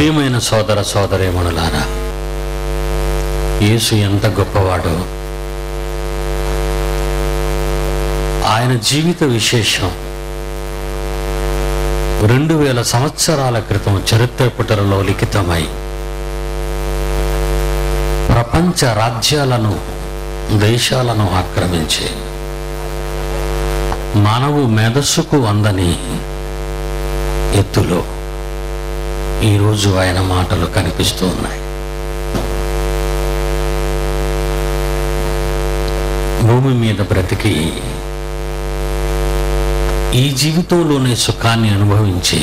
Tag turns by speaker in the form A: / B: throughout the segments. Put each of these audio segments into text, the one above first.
A: ప్రియమైన సోదర సోదరేమణులారా యేసు ఎంత గొప్పవాడో ఆయన జీవిత విశేషం రెండు వేల సంవత్సరాల క్రితం చరిత్ర పుటలలో లిఖితమై ప్రపంచ రాజ్యాలను దేశాలను ఆక్రమించి మానవ మేధస్సుకు అందని ఎత్తులో ఈరోజు ఆయన మాటలు కనిపిస్తూ ఉన్నాయి భూమి మీద బ్రతికి ఈ జీవితంలోనే సుఖాన్ని అనుభవించి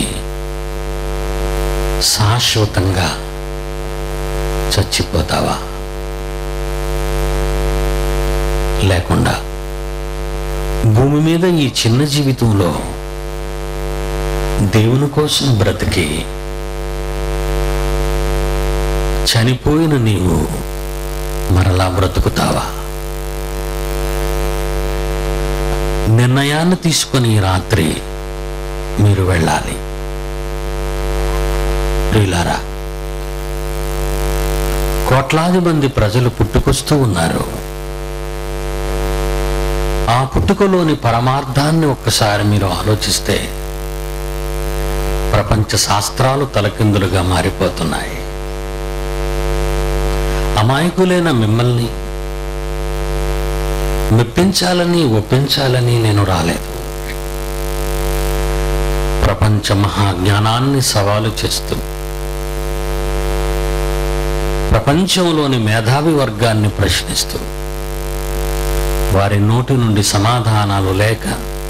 A: శాశ్వతంగా చచ్చిపోతావా లేకుండా భూమి మీద ఈ చిన్న జీవితంలో దేవుని కోసం బ్రతికి చనిపోయిన నీవు మరలా బ్రతుకుతావా నిర్ణయాన్ని తీసుకొని ఈ రాత్రి మీరు వెళ్ళాలి ప్రియులారా కోట్లాది మంది ప్రజలు పుట్టుకొస్తూ ఉన్నారు ఆ పుట్టుకలోని పరమార్థాన్ని ఒక్కసారి మీరు ఆలోచిస్తే ప్రపంచ శాస్త్రాలు తలకిందులుగా మారిపోతున్నాయి అమాయకులైన మిమ్మల్ని మెప్పించాలని ఒప్పించాలని నేను రాలేదు ప్రపంచ మహాజ్ఞానాన్ని సవాలు చేస్తూ ప్రపంచంలోని మేధావి వర్గాన్ని ప్రశ్నిస్తూ వారి నోటి నుండి సమాధానాలు లేక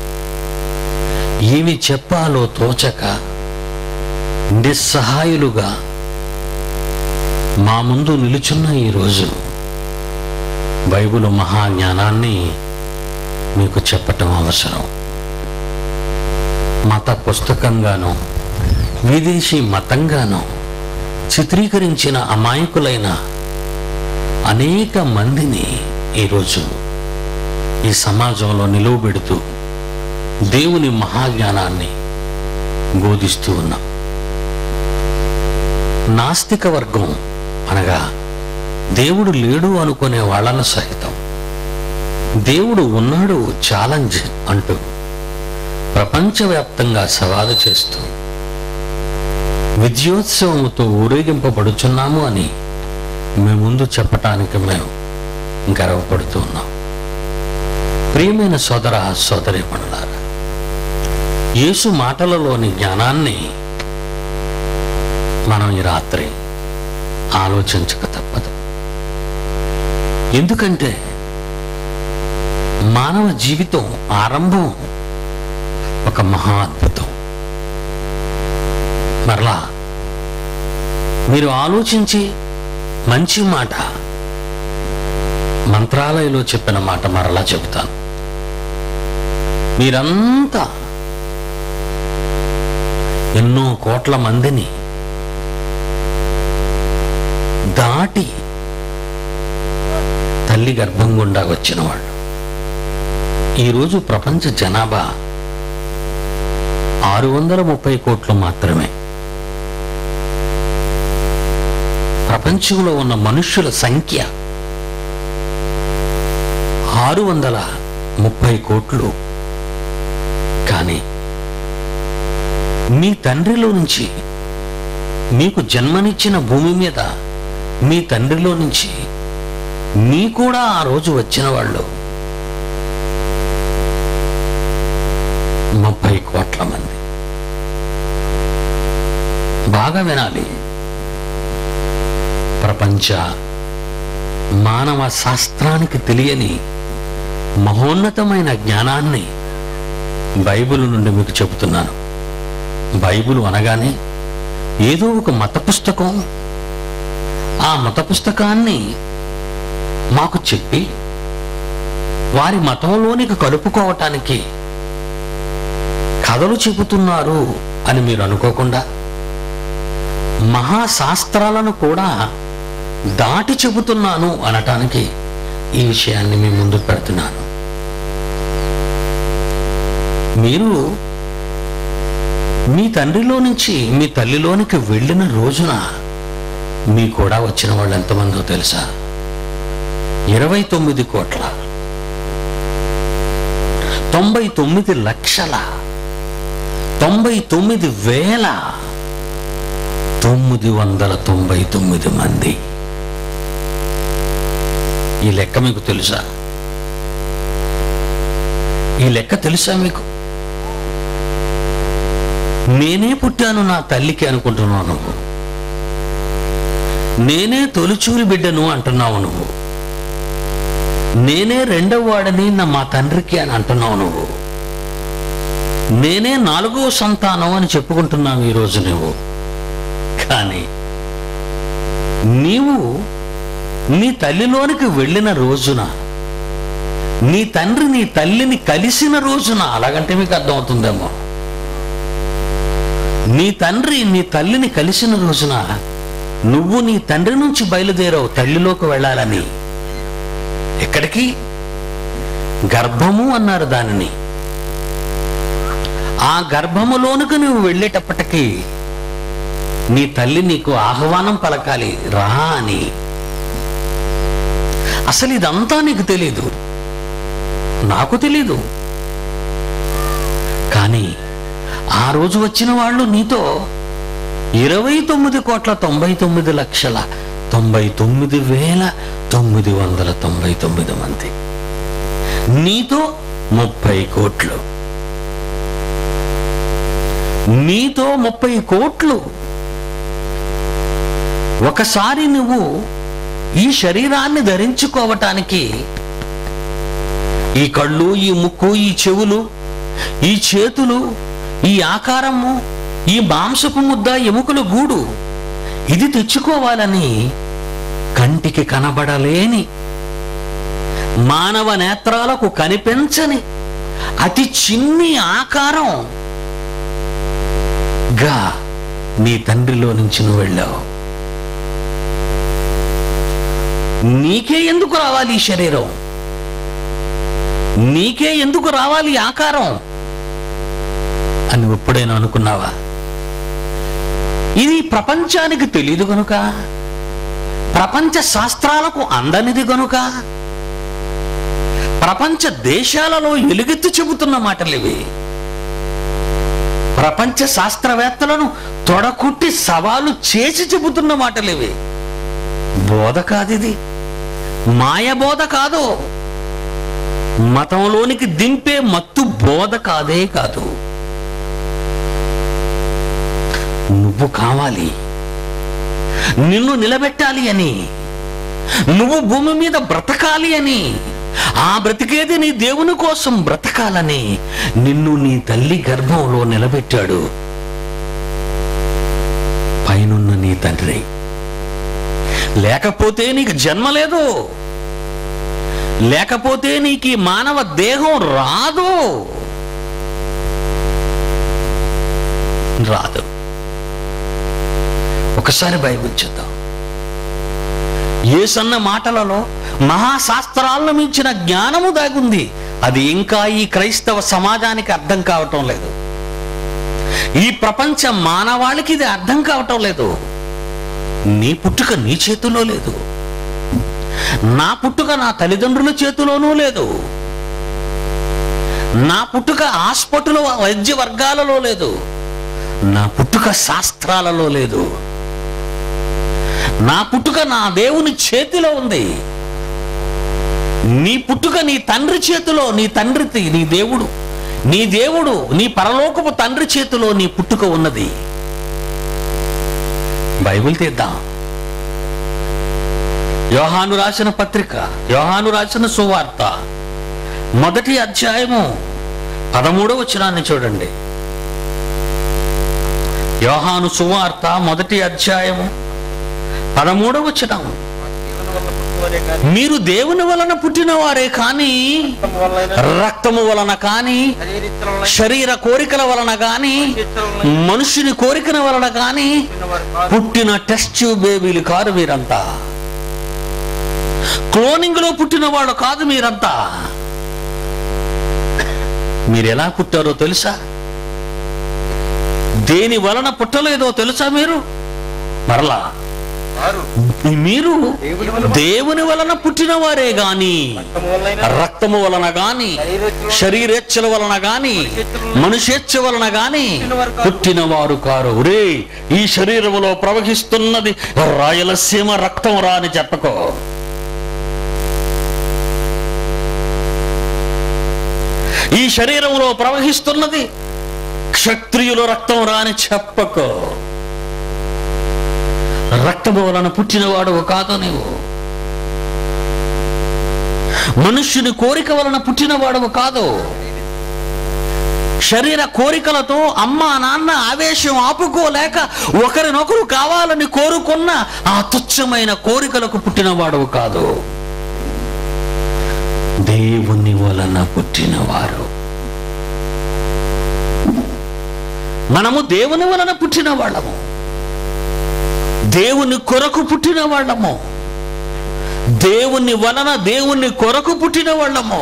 A: ఏమి చెప్పాలో తోచక నిస్సహాయులుగా మా ముందు నిలుచున్న ఈరోజు బైబిల్ మహాజ్ఞానాన్ని మీకు చెప్పటం అవసరం మత పుస్తకంగానో విదేశీ మతంగానో చిత్రీకరించిన అమాయకులైన అనేక మందిని ఈరోజు ఈ సమాజంలో నిలువబెడుతూ దేవుని మహాజ్ఞానాన్ని బోధిస్తూ ఉన్నాం నాస్తిక వర్గం అనగా దేవుడు లేడు అనుకునే వాళ్ళను సహితం దేవుడు ఉన్నాడు ఛాలెంజ్ అంటూ ప్రపంచవ్యాప్తంగా సవాలు చేస్తూ విద్యోత్సవంతో ఊరేగింపబడుచున్నాము అని మేము ముందు చెప్పటానికి మేము గర్వపడుతూ ఉన్నాం ప్రియమైన సోదర సోదరి పనులారా యేసు మాటలలోని జ్ఞానాన్ని మనం ఈ రాత్రి ఆలోచించక తప్పదు ఎందుకంటే మానవ జీవితం ఆరంభం ఒక మహా అద్భుతం మరలా మీరు ఆలోచించి మంచి మాట మంత్రాలయంలో చెప్పిన మాట మరలా చెబుతాను మీరంతా ఎన్నో కోట్ల మందిని దాటి తల్లి గర్భం గుండా వచ్చిన వాళ్ళు ఈరోజు ప్రపంచ జనాభా ఆరు వందల ముప్పై కోట్లు మాత్రమే ప్రపంచంలో ఉన్న మనుష్యుల సంఖ్య ఆరు వందల ముప్పై కోట్లు కానీ మీ తండ్రిలో నుంచి మీకు జన్మనిచ్చిన భూమి మీద మీ తండ్రిలో నుంచి మీ కూడా ఆ రోజు వచ్చిన వాళ్ళు ముప్పై కోట్ల మంది బాగా వినాలి ప్రపంచ మానవ శాస్త్రానికి తెలియని మహోన్నతమైన జ్ఞానాన్ని బైబిల్ నుండి మీకు చెబుతున్నాను బైబిల్ అనగానే ఏదో ఒక మత పుస్తకం ఆ మత పుస్తకాన్ని మాకు చెప్పి వారి మతంలోనికి కలుపుకోవటానికి కథలు చెబుతున్నారు అని మీరు అనుకోకుండా మహాశాస్త్రాలను కూడా దాటి చెబుతున్నాను అనటానికి ఈ విషయాన్ని మీ ముందు పెడుతున్నాను మీరు మీ తండ్రిలో నుంచి మీ తల్లిలోనికి వెళ్ళిన రోజున మీ కూడా వచ్చిన వాళ్ళు ఎంతమందో తెలుసా ఇరవై తొమ్మిది కోట్ల తొంభై తొమ్మిది లక్షల తొంభై తొమ్మిది వేల తొమ్మిది వందల తొంభై తొమ్మిది మంది ఈ లెక్క మీకు తెలుసా ఈ లెక్క తెలుసా మీకు నేనే పుట్టాను నా తల్లికి అనుకుంటున్నావు నువ్వు నేనే తొలిచూరి బిడ్డను అంటున్నావు నువ్వు నేనే రెండవ వాడని నా మా తండ్రికి అని అంటున్నావు నువ్వు నేనే నాలుగో సంతానం అని చెప్పుకుంటున్నావు ఈరోజు నువ్వు కానీ నీవు నీ తల్లిలోనికి వెళ్ళిన రోజున నీ తండ్రి నీ తల్లిని కలిసిన రోజున అలాగంటే మీకు అర్థమవుతుందేమో నీ తండ్రి నీ తల్లిని కలిసిన రోజున నువ్వు నీ తండ్రి నుంచి బయలుదేరావు తల్లిలోకి వెళ్ళాలని ఎక్కడికి గర్భము అన్నారు దానిని ఆ గర్భములోనికి నువ్వు వెళ్ళేటప్పటికీ నీ తల్లి నీకు ఆహ్వానం పలకాలి రా అని అసలు ఇదంతా నీకు తెలీదు నాకు తెలీదు కానీ ఆ రోజు వచ్చిన వాళ్ళు నీతో ఇరవై తొమ్మిది కోట్ల తొంభై తొమ్మిది లక్షల తొంభై తొమ్మిది వేల తొమ్మిది వందల తొంభై తొమ్మిది మంది నీతో ముప్పై కోట్లు నీతో ముప్పై కోట్లు ఒకసారి నువ్వు ఈ శరీరాన్ని ధరించుకోవటానికి ఈ కళ్ళు ఈ ముక్కు ఈ చెవులు ఈ చేతులు ఈ ఆకారము ఈ మాంసపు ముద్ద ఎముకల గూడు ఇది తెచ్చుకోవాలని కంటికి కనబడలేని మానవ నేత్రాలకు కనిపించని అతి చిన్ని ఆకారం గా నీ తండ్రిలో నుంచి నువ్వు వెళ్ళావు నీకే ఎందుకు రావాలి ఈ శరీరం నీకే ఎందుకు రావాలి ఈ ఆకారం అని ఎప్పుడైనా అనుకున్నావా ఇది ప్రపంచానికి తెలియదు గనుక ప్రపంచ శాస్త్రాలకు అందనిది గనుక ప్రపంచ దేశాలలో ఎలుగెత్తి చెబుతున్న మాటలు ఇవి ప్రపంచ శాస్త్రవేత్తలను తొడకుట్టి సవాలు చేసి చెబుతున్న మాటలు ఇవి బోధ కాదిది మాయ బోధ కాదు మతంలోనికి దింపే మత్తు బోధ కాదే కాదు నువ్వు కావాలి నిన్ను నిలబెట్టాలి అని నువ్వు భూమి మీద బ్రతకాలి అని ఆ బ్రతికేది నీ దేవుని కోసం బ్రతకాలని నిన్ను నీ తల్లి గర్భంలో నిలబెట్టాడు పైనున్న నీ తండ్రి లేకపోతే నీకు జన్మ లేదు లేకపోతే నీకు ఈ మానవ దేహం రాదు రాదు ఒకసారి బైబిల్ చూద్దాం ఏసన్న మాటలలో మహాశాస్త్రాలను మించిన జ్ఞానము దాగుంది అది ఇంకా ఈ క్రైస్తవ సమాజానికి అర్థం కావటం లేదు ఈ ప్రపంచ మానవాళికి ఇది అర్థం కావటం లేదు నీ పుట్టుక నీ చేతిలో లేదు నా పుట్టుక నా తల్లిదండ్రుల చేతిలోనూ లేదు నా పుట్టుక హాస్పిటల్ వైద్య వర్గాలలో లేదు నా పుట్టుక శాస్త్రాలలో లేదు నా పుట్టుక నా దేవుని చేతిలో ఉంది నీ పుట్టుక నీ తండ్రి చేతిలో నీ తండ్రి నీ దేవుడు నీ దేవుడు నీ పరలోకపు తండ్రి చేతిలో నీ పుట్టుక ఉన్నది బైబిల్ తీద్దాం యోహాను రాసిన పత్రిక యోహాను రాసిన సువార్త మొదటి అధ్యాయము పదమూడవ వచనాన్ని చూడండి యోహాను సువార్త మొదటి అధ్యాయము పదమూడవ వచనం మీరు దేవుని వలన పుట్టిన వారే కానీ రక్తము వలన కానీ శరీర కోరికల వలన కానీ మనుషుని కోరికల వలన కానీ పుట్టిన టెస్ట్ బేబీలు కాదు మీరంతా క్లోనింగ్ లో పుట్టిన వాడు కాదు మీరంతా మీరు ఎలా పుట్టారో తెలుసా దేని వలన పుట్టలేదో తెలుసా మీరు మరలా
B: వారు
A: మీరు
B: దేవుని వలన
A: దేవుని వలన పుట్టిన వారే గాని
B: రక్తము వలనైనా
A: రక్తము వలన గాని శరీరేచ్ఛల వలన గాని మనుషేచ్ఛ వలన గాని పుట్టిన వారు కారు రే ఈ శరీరములో ప్రవహిస్తున్నది రాయలసీమ రక్తం రా అని చెప్పకో ఈ శరీరంలో ప్రవహిస్తున్నది క్షత్రియుల రక్తం రా అని చెప్పకో రక్తము వలన పుట్టినవాడు కాదు నీవు మనుష్యుని కోరిక వలన పుట్టినవాడవు కాదు శరీర కోరికలతో అమ్మ నాన్న ఆవేశం ఆపుకోలేక ఒకరినొకరు కావాలని కోరుకున్న ఆ తుచ్చమైన కోరికలకు పుట్టినవాడవు కాదు దేవుని వలన పుట్టినవారు మనము దేవుని వలన పుట్టిన వాళ్ళము దేవుని కొరకు పుట్టిన వాళ్ళము దేవుని వలన దేవుని కొరకు పుట్టిన వాళ్ళము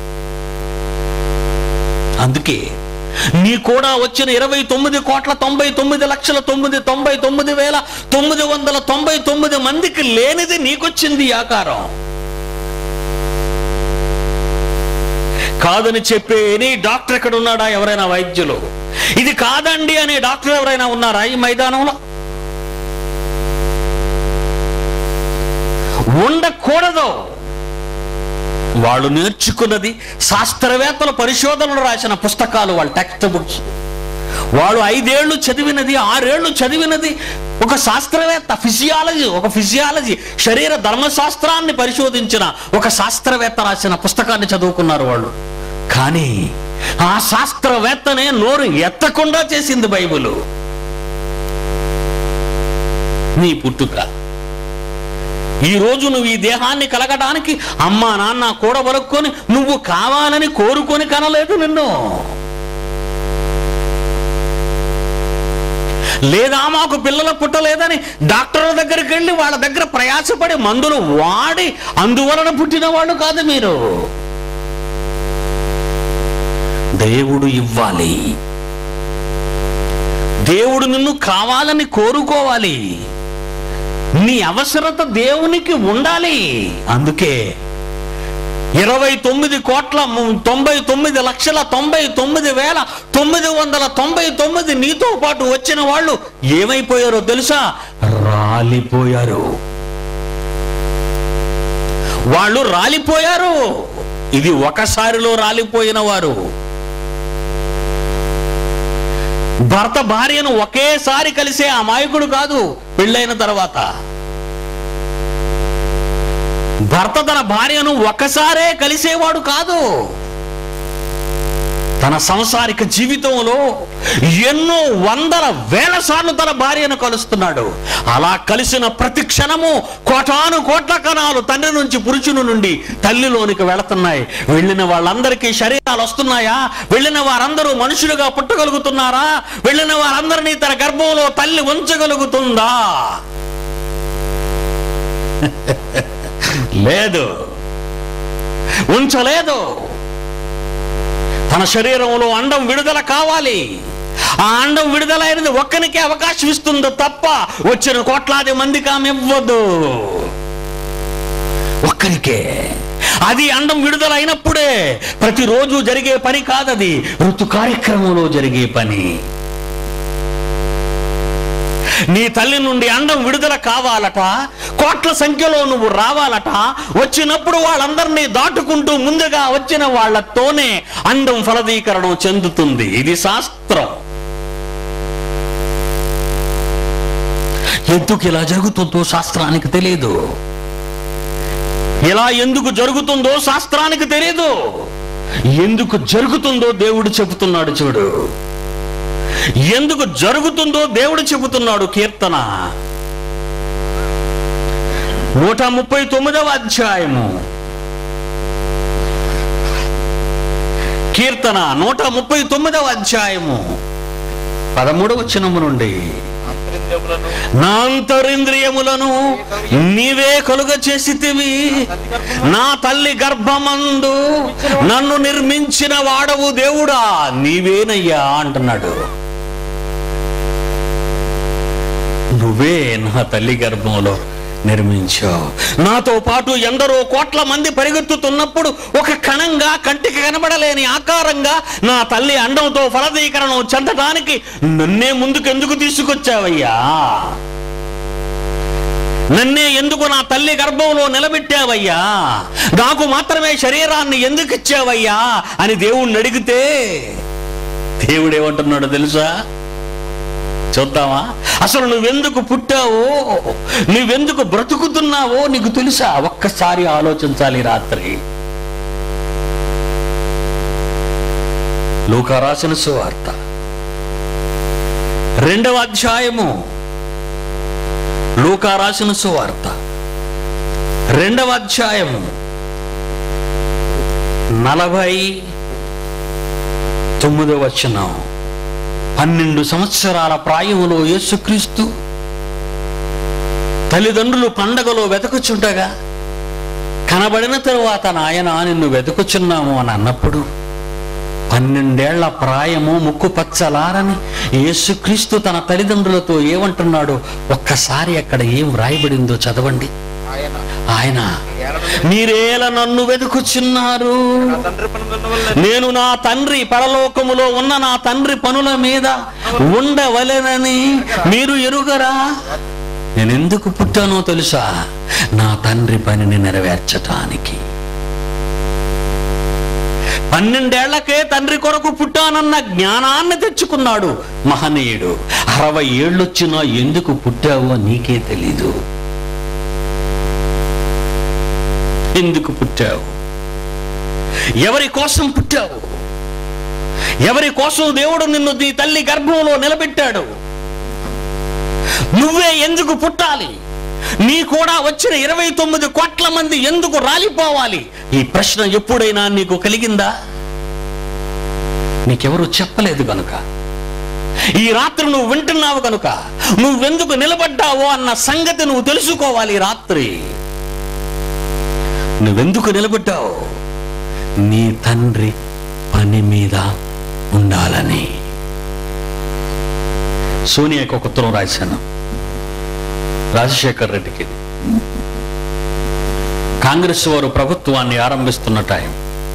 A: అందుకే నీ కూడా వచ్చిన ఇరవై తొమ్మిది కోట్ల తొంభై తొమ్మిది లక్షల తొమ్మిది తొంభై తొమ్మిది వేల తొమ్మిది వందల తొంభై తొమ్మిది మందికి లేనిది నీకొచ్చింది ఈ ఆకారం కాదని చెప్పే ఎనీ డాక్టర్ ఎక్కడ ఉన్నాడా ఎవరైనా వైద్యులు ఇది కాదండి అనే డాక్టర్ ఎవరైనా ఉన్నారా ఈ మైదానంలో ఉండకూడదు వాళ్ళు నేర్చుకున్నది శాస్త్రవేత్తల పరిశోధనలు రాసిన పుస్తకాలు వాళ్ళ టెక్స్ట్ బుక్స్ వాళ్ళు ఐదేళ్లు చదివినది ఆరేళ్లు చదివినది ఒక శాస్త్రవేత్త ఫిజియాలజీ ఒక ఫిజియాలజీ శరీర ధర్మశాస్త్రాన్ని పరిశోధించిన ఒక శాస్త్రవేత్త రాసిన పుస్తకాన్ని చదువుకున్నారు వాళ్ళు కానీ ఆ శాస్త్రవేత్తనే నోరు ఎత్తకుండా చేసింది బైబిల్ నీ పుట్టుక ఈ రోజు నువ్వు ఈ దేహాన్ని కలగడానికి అమ్మా నాన్న కూడబలుక్కొని నువ్వు కావాలని కోరుకొని కనలేదు నిన్ను లేదా మాకు పిల్లలు పుట్టలేదని డాక్టర్ల దగ్గరికి వెళ్ళి వాళ్ళ దగ్గర ప్రయాసపడి మందులు వాడి అందువలన పుట్టిన వాళ్ళు కాదు మీరు దేవుడు ఇవ్వాలి దేవుడు నిన్ను కావాలని కోరుకోవాలి నీ అవసరత దేవునికి ఉండాలి అందుకే ఇరవై తొమ్మిది కోట్ల ము- తొంభై తొమ్మిది లక్షల తొంభై తొమ్మిది వేల తొమ్మిది వందల తొంభై తొమ్మిది నీతో పాటు వచ్చిన వాళ్ళు ఏమైపోయారో తెలుసా రాలిపోయారు వాళ్ళు రాలిపోయారు ఇది ఒకసారిలో రాలిపోయిన వారు భర్త భార్యను ఒకేసారి కలిసే అమాయకుడు కాదు పెళ్ళైన తర్వాత భర్త తన భార్యను ఒక్కసారే కలిసేవాడు కాదు తన సంసారిక జీవితంలో ఎన్నో వందల వేల సార్లు తన భార్యను కలుస్తున్నాడు అలా కలిసిన ప్రతి క్షణము కోటాను కోట్ల కణాలు తండ్రి నుంచి పురుషుని నుండి తల్లిలోనికి వెళుతున్నాయి వెళ్ళిన వాళ్ళందరికీ శరీరాలు వస్తున్నాయా వెళ్ళిన వారందరూ మనుషులుగా పుట్టగలుగుతున్నారా వెళ్ళిన వారందరినీ తన గర్భంలో తల్లి ఉంచగలుగుతుందా లేదు ఉంచలేదు తన శరీరంలో అండం విడుదల కావాలి ఆ అండం విడుదలైనది ఒక్కనికే అవకాశం ఇస్తుందో తప్ప వచ్చిన కోట్లాది మందికి ఆమె ఇవ్వదు ఒక్కరికే అది అండం విడుదలైనప్పుడే ప్రతిరోజు జరిగే పని కాదది ఋతు కార్యక్రమంలో జరిగే పని నీ తల్లి నుండి అండం విడుదల కావాలట కోట్ల సంఖ్యలో నువ్వు రావాలట వచ్చినప్పుడు వాళ్ళందరినీ దాటుకుంటూ ముందుగా వచ్చిన వాళ్ళతోనే అండం ఫలదీకరణం చెందుతుంది ఇది శాస్త్రం ఎందుకు ఇలా జరుగుతుందో శాస్త్రానికి తెలియదు ఇలా ఎందుకు జరుగుతుందో శాస్త్రానికి తెలియదు ఎందుకు జరుగుతుందో దేవుడు చెబుతున్నాడు చూడు ఎందుకు జరుగుతుందో దేవుడు చెబుతున్నాడు కీర్తన నూట ముప్పై తొమ్మిదవ అధ్యాయము కీర్తన నూట ముప్పై తొమ్మిదవ అధ్యాయము పదమూడవ వచనము నుండి
B: అంతరింద్రియములను
A: నా అంతరింద్రియములను నీవే కలుగ చేసితివి నా తల్లి గర్భమందు నన్ను నిర్మించిన వాడవు దేవుడా నీవేనయ్యా అంటున్నాడు నువ్వే నా తల్లి గర్భంలో నిర్మించావు నాతో పాటు ఎందరో కోట్ల మంది పరిగెత్తుతున్నప్పుడు ఒక కణంగా కంటికి కనబడలేని ఆకారంగా నా తల్లి అండంతో ఫలదీకరణం చెందడానికి నన్నే ముందుకు ఎందుకు తీసుకొచ్చావయ్యా నన్నే ఎందుకు నా తల్లి గర్భంలో నిలబెట్టావయ్యా నాకు మాత్రమే శరీరాన్ని ఎందుకు ఇచ్చావయ్యా అని దేవుణ్ణి అడిగితే దేవుడు ఏమంటున్నాడో తెలుసా చూద్దామా అసలు నువ్వెందుకు పుట్టావో నువ్వెందుకు బ్రతుకుతున్నావో నీకు తెలుసా ఒక్కసారి ఆలోచించాలి ఈ రాత్రి లూకా రాసిన సువార్త రెండవ అధ్యాయము లూకా రాసిన సువార్త రెండవ అధ్యాయము నలభై తొమ్మిదవ వచనం పన్నెండు సంవత్సరాల ప్రాయములో యేసుక్రీస్తు తల్లిదండ్రులు పండగలో వెతకుచుండగా కనబడిన తరువాత నాయన నిన్ను వెతుకుచున్నాము అని అన్నప్పుడు పన్నెండేళ్ల ప్రాయము ముక్కు పచ్చలారని యేసుక్రీస్తు తన తల్లిదండ్రులతో ఏమంటున్నాడో ఒక్కసారి అక్కడ ఏం వ్రాయబడిందో చదవండి
B: ఆయన
A: ఆయన
B: ఏలనని
A: మీరేల నన్ను వెతుకుచున్నారు
B: నా తండ్రి పనుల వల్ల
A: నేను నా తండ్రి పరలోకములో ఉన్న నా తండ్రి పనుల మీద ఉండవలెనని మీరు ఎరుగరా నేను ఎందుకు పుట్టానో తెలుసా నా తండ్రి పనిని నెరవేర్చటానికి పన్నెండేళ్లకే తండ్రి కొరకు పుట్టానన్న జ్ఞానాన్ని తెచ్చుకున్నాడు మహనీయుడు అరవై ఏళ్ళొచ్చినా ఎందుకు పుట్టావో నీకే తెలీదు ఎందుకు పుట్టావు ఎవరి కోసం పుట్టావు ఎవరి కోసం దేవుడు నిన్ను నీ తల్లి గర్భంలో నిలబెట్టాడు నువ్వే ఎందుకు పుట్టాలి నీ కూడా వచ్చిన ఇరవై తొమ్మిది కోట్ల మంది ఎందుకు రాలిపోవాలి ఈ ప్రశ్న ఎప్పుడైనా నీకు కలిగిందా నీకెవరు చెప్పలేదు కనుక ఈ రాత్రి నువ్వు వింటున్నావు కనుక నువ్వెందుకు నిలబడ్డావో అన్న సంగతి నువ్వు తెలుసుకోవాలి ఈ రాత్రి నువ్వెందుకు నిలబడ్డావు నీ తండ్రి పని మీద ఉండాలని సోనియాకి ఒక ఉత్తరం రాశాను రాజశేఖర్ రెడ్డికి ఇది. కాంగ్రెస్ వారు ప్రభుత్వాన్ని ఆరంభిస్తున్న టైం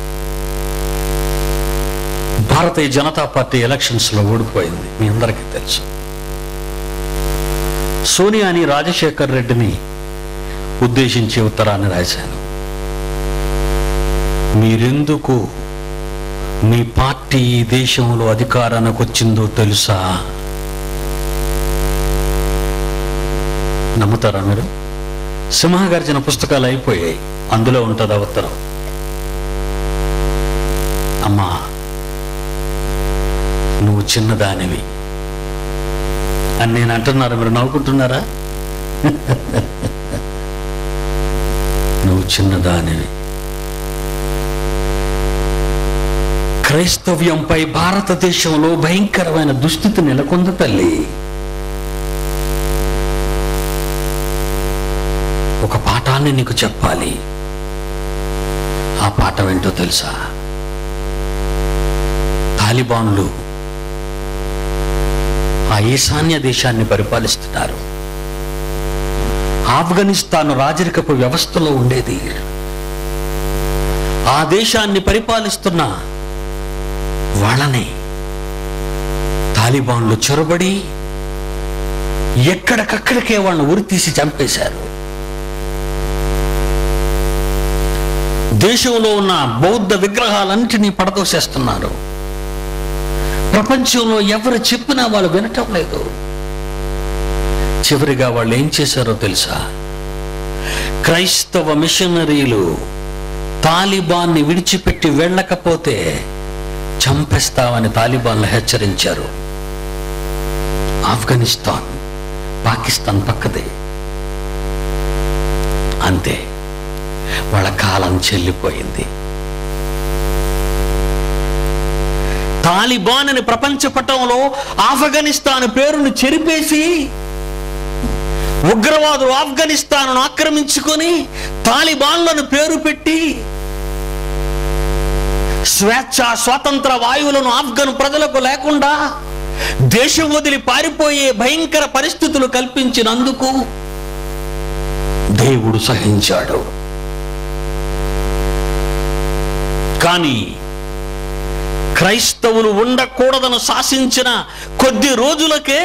A: భారతీయ జనతా పార్టీ ఎలక్షన్స్ లో ఓడిపోయింది మీ అందరికీ తెలుసు సోనియాని రాజశేఖర్ రెడ్డిని ఉద్దేశించి ఉత్తరాన్ని రాశాను మీరెందుకు మీ పార్టీ ఈ దేశంలో అధికారానికి వచ్చిందో తెలుసా నమ్ముతారా మీరు సింహగర్జన పుస్తకాలు అయిపోయాయి అందులో ఉంటుంది ఆ ఉత్తరం అమ్మా నువ్వు చిన్నదానివి అని నేను అంటున్నారా మీరు నవ్వుకుంటున్నారా నువ్వు చిన్నదానివి క్రైస్తవ్యంపై భారతదేశంలో భయంకరమైన దుస్థితి నెలకొంది తల్లి ఒక పాఠాన్ని నీకు చెప్పాలి ఆ పాఠం ఏంటో తెలుసా తాలిబాన్లు ఆ ఈశాన్య దేశాన్ని పరిపాలిస్తున్నారు ఆఫ్ఘనిస్తాన్ రాజరికపు వ్యవస్థలో ఉండేది ఆ దేశాన్ని పరిపాలిస్తున్న వాళ్ళని తాలిబాన్లు చొరబడి ఎక్కడికక్కడికే వాళ్ళని ఉరి తీసి చంపేశారు దేశంలో ఉన్న బౌద్ధ విగ్రహాలన్నిటినీ పడదోసేస్తున్నారు ప్రపంచంలో ఎవరు చెప్పినా వాళ్ళు వినటం లేదు చివరిగా వాళ్ళు ఏం చేశారో తెలుసా క్రైస్తవ మిషనరీలు తాలిబాన్ని విడిచిపెట్టి వెళ్ళకపోతే చంపేస్తామని తాలిబాన్లు హెచ్చరించారు ఆఫ్ఘనిస్తాన్ పాకిస్తాన్ పక్కదే అంతే వాళ్ళ కాలం చెల్లిపోయింది తాలిబాన్ అని ప్రపంచ పటంలో ఆఫ్ఘనిస్తాన్ పేరును చెరిపేసి ఉగ్రవాదులు ఆఫ్ఘనిస్తాన్ ఆక్రమించుకొని తాలిబాన్లను పేరు పెట్టి స్వేచ్ఛ స్వాతంత్ర వాయువులను ఆఫ్ఘన్ ప్రజలకు లేకుండా దేశం వదిలి పారిపోయే భయంకర పరిస్థితులు కల్పించినందుకు దేవుడు సహించాడు కానీ క్రైస్తవులు ఉండకూడదని శాసించిన కొద్ది రోజులకే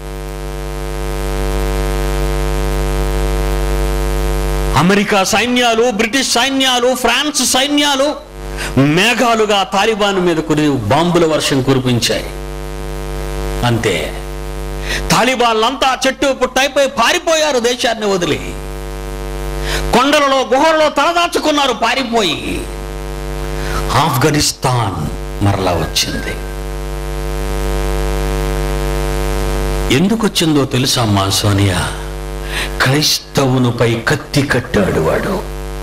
A: అమెరికా సైన్యాలు బ్రిటిష్ సైన్యాలు ఫ్రాన్స్ సైన్యాలు మేఘాలుగా తాలిబాన్ మీద కురి బాంబుల వర్షం కురిపించాయి అంతే తాలిబాన్లంతా చెట్టు పుట్టైపోయి పారిపోయారు దేశాన్ని వదిలి కొండలలో గుహలలో తలదాచుకున్నారు పారిపోయి ఆఫ్ఘనిస్తాన్ మరలా వచ్చింది ఎందుకు వచ్చిందో తెలుసా మా సోనియా క్రైస్తవునిపై కత్తి కట్టాడు వాడు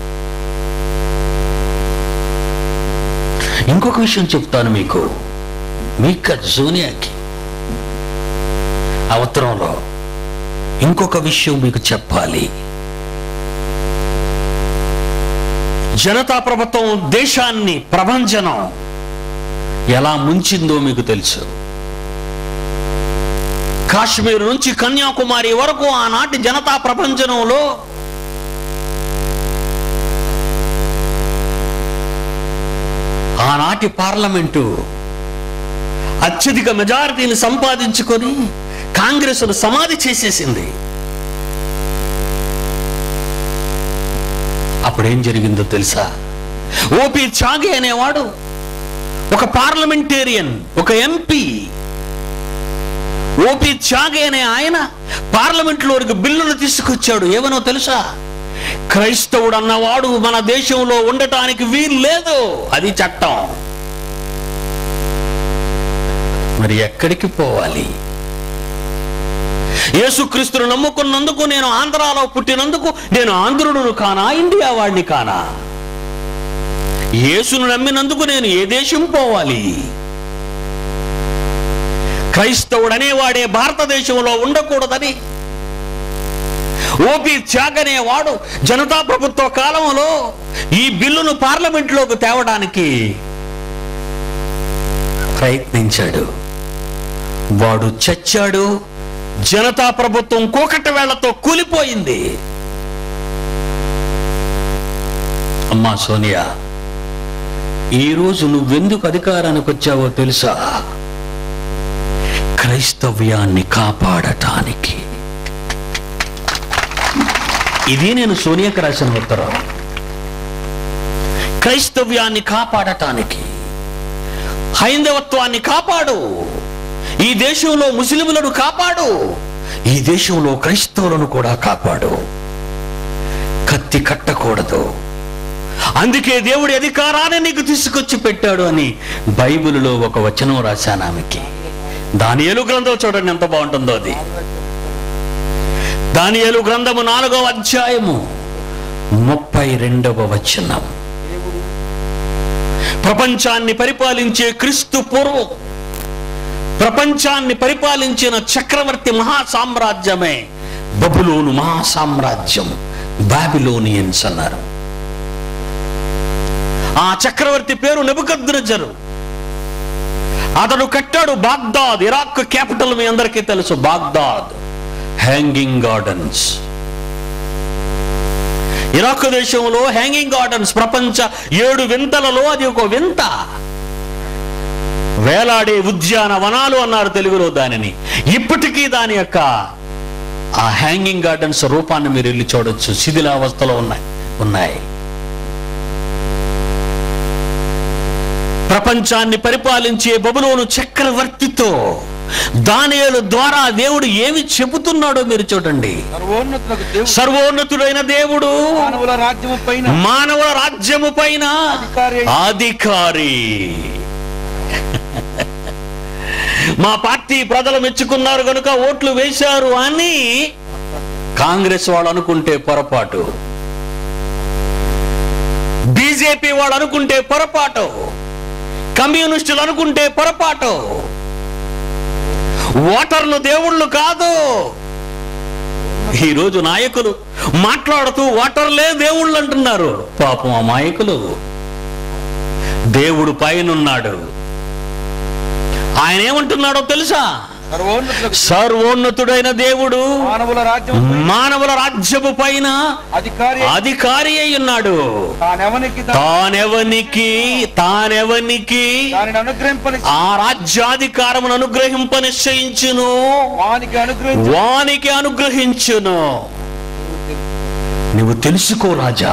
A: ఇంకొక విషయం చెప్తాను మీకు మీకు సోనియాకి అవతరంలో ఇంకొక విషయం మీకు చెప్పాలి జనతా ప్రభుత్వం దేశాన్ని ప్రభంజనం ఎలా ముంచిందో మీకు తెలుసు కాశ్మీర్ నుంచి కన్యాకుమారి వరకు ఆనాటి జనతా ప్రపంచంలో ఆనాటి పార్లమెంటు అత్యధిక మెజారిటీని సంపాదించుకొని కాంగ్రెస్ను సమాధి చేసేసింది అప్పుడేం జరిగిందో తెలుసా ఓపి చాగే అనేవాడు ఒక పార్లమెంటేరియన్ ఒక ఎంపీ ఓపి చాగే అనే ఆయన పార్లమెంట్లోనికి బిల్లును తీసుకొచ్చాడు ఏమనో తెలుసా క్రైస్తవుడు అన్నవాడు మన దేశంలో ఉండటానికి వీలు లేదు అది చట్టం మరి ఎక్కడికి పోవాలి యేసుక్రీస్తును నమ్ముకున్నందుకు నేను ఆంధ్రాలో పుట్టినందుకు నేను ఆంధ్రుడును కానా ఇండియా వాడిని కానా యేసును నమ్మినందుకు నేను ఏ దేశం పోవాలి క్రైస్తవుడు అనేవాడే భారతదేశంలో ఉండకూడదని ఓపి త్యాగ్ అనేవాడు జనతా ప్రభుత్వ కాలంలో ఈ బిల్లును పార్లమెంట్లోకి తేవడానికి ప్రయత్నించాడు వాడు చచ్చాడు జనతా ప్రభుత్వం కోకటి వేళ్లతో కూలిపోయింది అమ్మా సోనియా ఈరోజు నువ్వెందుకు అధికారానికి వచ్చావో తెలుసా క్రైస్తవ్యాన్ని కాపాడటానికి ఇది నేను సోనియాకి రాసిన ఉత్తరం క్రైస్తవ్యాన్ని కాపాడటానికి హైందవత్వాన్ని కాపాడు ఈ దేశంలో ముస్లింలను కాపాడు ఈ దేశంలో క్రైస్తవులను కూడా కాపాడు కత్తి కట్టకూడదు అందుకే దేవుడి అధికారాన్ని నీకు తీసుకొచ్చి పెట్టాడు అని బైబిలులో ఒక వచనం రాశాను ఆమెకి దానియేలు గ్రంథం చూడండి ఎంత బాగుంటుందో అది దానియేలు గ్రంథము నాలుగవ అధ్యాయము ముప్పై రెండవ వచనం ప్రపంచాన్ని పరిపాలించే క్రీస్తు పూర్వం ప్రపంచాన్ని పరిపాలించిన చక్రవర్తి మహా సామ్రాజ్యమే బబులోను మహా సామ్రాజ్యం బాబిలోనియన్స్ అన్నారు ఆ చక్రవర్తి పేరు నెబుకద్నజరు అతడు కట్టాడు బాగ్దాద్ ఇరాక్ క్యాపిటల్ మీ అందరికీ తెలుసు బాగ్దాద్ హ్యాంగింగ్ గార్డెన్స్ ఇరాక్ దేశంలో హ్యాంగింగ్ గార్డెన్స్ ప్రపంచ ఏడు వింతలలో అది ఒక వింత వేలాడే ఉద్యాన వనాలు అన్నారు తెలుగులో దానిని ఇప్పటికీ దాని యొక్క ఆ హ్యాంగింగ్ గార్డెన్స్ రూపాన్ని మీరు వెళ్ళి చూడొచ్చు శిథిలావస్థలో ఉన్నాయి ఉన్నాయి ప్రపంచాన్ని పరిపాలించే బబులోను చక్రవర్తితో దానియేలు ద్వారా దేవుడు ఏమి చెబుతున్నాడో మీరు చూడండి
B: సర్వోన్నతులకు దేవుడు
A: సర్వోన్నతుడైన దేవుడు
B: మానవుల రాజ్యము పైన
A: మానవుల రాజ్యము పైన
B: అధికారి అయి-
A: అధికారి మా పార్టీ ప్రజలు మెచ్చుకున్నారు కనుక ఓట్లు వేశారు అని కాంగ్రెస్ వాళ్ళు అనుకుంటే పొరపాటు బీజేపీ వాళ్ళు అనుకుంటే పొరపాటు కమ్యూనిస్టులు అనుకుంటే పొరపాటు ఓటర్లు దేవుళ్ళు కాదు ఈరోజు నాయకులు మాట్లాడుతూ ఓటర్లే దేవుళ్ళు అంటున్నారు పాపం ఆ నాయకులు దేవుడు పైనున్నాడు ఆయన ఏమంటున్నాడో తెలుసా
B: సర్వోన్నతులకు
A: సర్వోన్నతుడైన దేవుడు
B: మానవుల రాజ్యం
A: మానవుల రాజ్యము పైన
B: అధికారి
A: అధికారి అయి ఉన్నాడు
B: తానెవనికి తా-
A: తానెవనికి తానెవనికి
B: దానిని అనుగ్రహింపని
A: ఆ రాజ్యాధికారమును అనుగ్రహింప నిశ్చయించును
B: వానికి అనుగ్రహించి
A: వానికి అనుగ్రహించును నువ్వు తెలుసుకో రాజా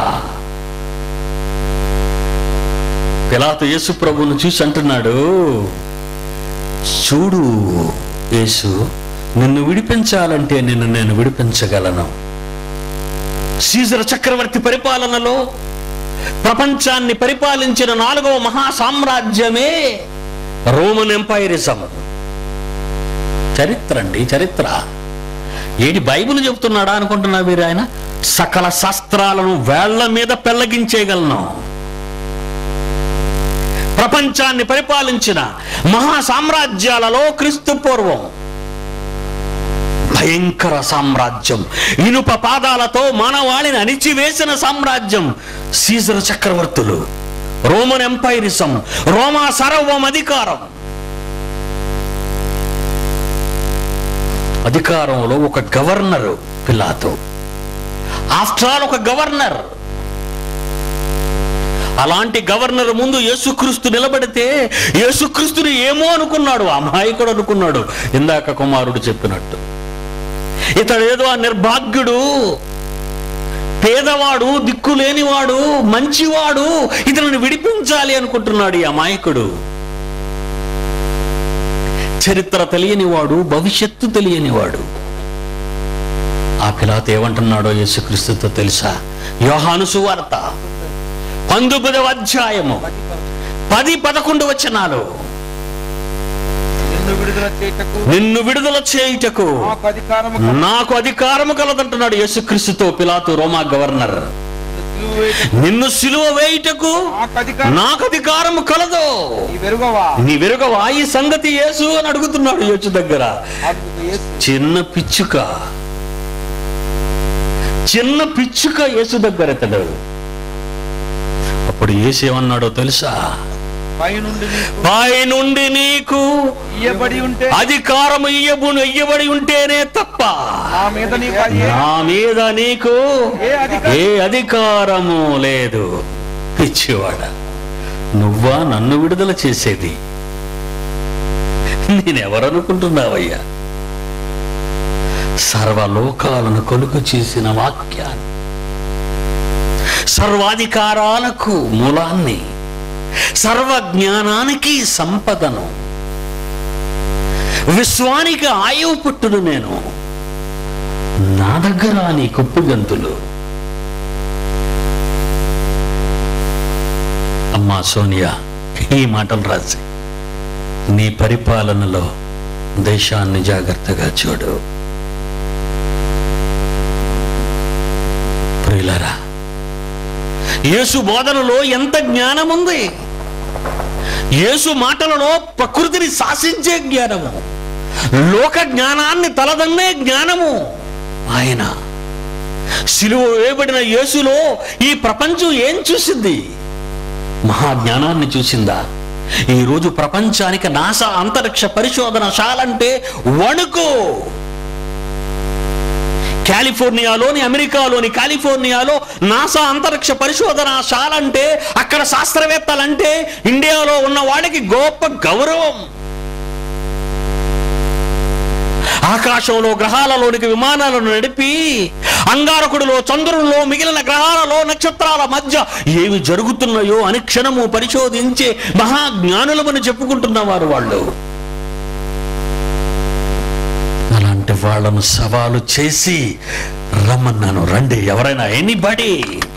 A: పిలాతు యేసు ప్రభువును చూసి అంటున్నాడు చూడు యేసు నిన్ను విడిపించాలంటే నిన్ను నేను విడిపించగలను సీజర్ చక్రవర్తి పరిపాలనలో ప్రపంచాన్ని పరిపాలించిన నాలుగవ మహా సామ్రాజ్యమే రోమన్ ఎంపైరిజం చరిత్ర అండి చరిత్ర ఏడి బైబిల్ చెబుతున్నాడా అనుకుంటున్నా మీరు ఆయన సకల శాస్త్రాలను వేళ్ల మీద పెళ్లగించేయగలను ప్రపంచాన్ని పరిపాలించిన మహా సామ్రాజ్యాలలో క్రీస్తు పూర్వం భయంకర సామ్రాజ్యం ఇనుప పాదాలతో మానవాళిని అణిచివేసిన సామ్రాజ్యం సీజర్ చక్రవర్తులు రోమన్ ఎంపైరిజం రోమా సర్వం అధికారం అధికారంలో ఒక గవర్నరు పిల్లాతో ఆఫ్టర్ ఆల్ ఒక గవర్నర్ అలాంటి గవర్నర్ ముందు యేసుక్రీస్తు నిలబడితే యేసుక్రీస్తుని ఏమో అనుకున్నాడు అమాయకుడు అనుకున్నాడు ఇందాక కుమారుడు చెప్పినట్టు ఇతడు ఏదో ఆ నిర్భాగ్యుడు పేదవాడు దిక్కు లేనివాడు మంచివాడు ఇతను విడిపించాలి అనుకుంటున్నాడు ఈ అమాయకుడు చరిత్ర తెలియనివాడు భవిష్యత్తు తెలియనివాడు ఆ పిలాత ఏమంటున్నాడో యేసుక్రీస్తుతో తెలుసా యోహాను సువార్త పంతొమ్మిదవ అధ్యాయము పది పదకొండు వచనాలు
B: నిన్ను విడుదల చేయటకు
A: నిన్ను విడుదల చేయుటకు
B: మాకు అధికారము కలదు.
A: నాకు అధికారము కలదంటున్నాడు యేసుక్రీస్తుతో పిలాతు రోమా గవర్నర్
B: సిలువ వేయుటకు
A: నిన్ను సిలువ వేయుటకు
B: మాకు అధికారం
A: నాకు అధికారము కలదు
B: ఈ వెరుగవా
A: నీ వెరుగవా ఈ సంగతి యేసు అని అడుగుతున్నాడు యేసు దగ్గర
B: అందుకు యేసు
A: చిన్న పిచ్చుక చిన్న పిచ్చుక యేసు దగ్గర ఇతడు అప్పుడు యేసు ఏమన్నాడో తెలుసా
B: పైనుండి నీకు
A: పై నుండి నీకు
B: ఇయ్యబడి ఉంటే
A: అధికారము ఇయ్యబును ఇయ్యబడి ఉంటేనే తప్ప
B: నా మీద నీకు అది ఏ-
A: నా మీద నీకు
B: ఏ అధికారం
A: ఏ అధికారము లేదు పిచ్చివాడ నువ్వా నన్ను విడుదల చేసేది నేనెవరనుకుంటున్నావయ్యా సర్వలోకాలను కొలుకు చేసిన వాక్యాన్ని సర్వాధికారాలకు మూలాన్ని సర్వ జ్ఞానానికి సంపదను విశ్వానికి ఆయువు పుట్టును నేను నా దగ్గర నీ కుప్పు గంతులు అమ్మా సోనియా ఈ మాటలు రాసి నీ పరిపాలనలో దేశాన్ని జాగ్రత్తగా చూడు ప్రియులరా యేసు బోధనలో ఎంత జ్ఞానం ఉంది యేసు మాటలలో ప్రకృతిని శాసించే జ్ఞానము లోక జ్ఞానాన్ని తలదన్నే జ్ఞానము ఆయన సిలువ వేయబడిన యేసులో ఈ ప్రపంచం ఏం చూసింది మహాజ్ఞానాన్ని చూసిందా ఈ రోజు ప్రపంచానికి నాసా అంతరిక్ష పరిశోధన శాలంటే వణుకు కాలిఫోర్నియాలోని అమెరికాలోని కాలిఫోర్నియాలో నాసా అంతరిక్ష పరిశోధన శాలంటే అక్కడ శాస్త్రవేత్తలంటే ఇండియాలో ఉన్న వాడికి గొప్ప గౌరవం ఆకాశంలో గ్రహాలలోనికి విమానాలను నడిపి అంగారకుడిలో చంద్రుల్లో మిగిలిన గ్రహాలలో నక్షత్రాల మధ్య ఏవి జరుగుతున్నాయో అని క్షణము పరిశోధించే మహాజ్ఞానులమని చెప్పుకుంటున్నవారు వాళ్ళు అలాంటి వాళ్ళను సవాలు చేసి రమ్మన్నాను రండి ఎవరైనా ఎనీబడి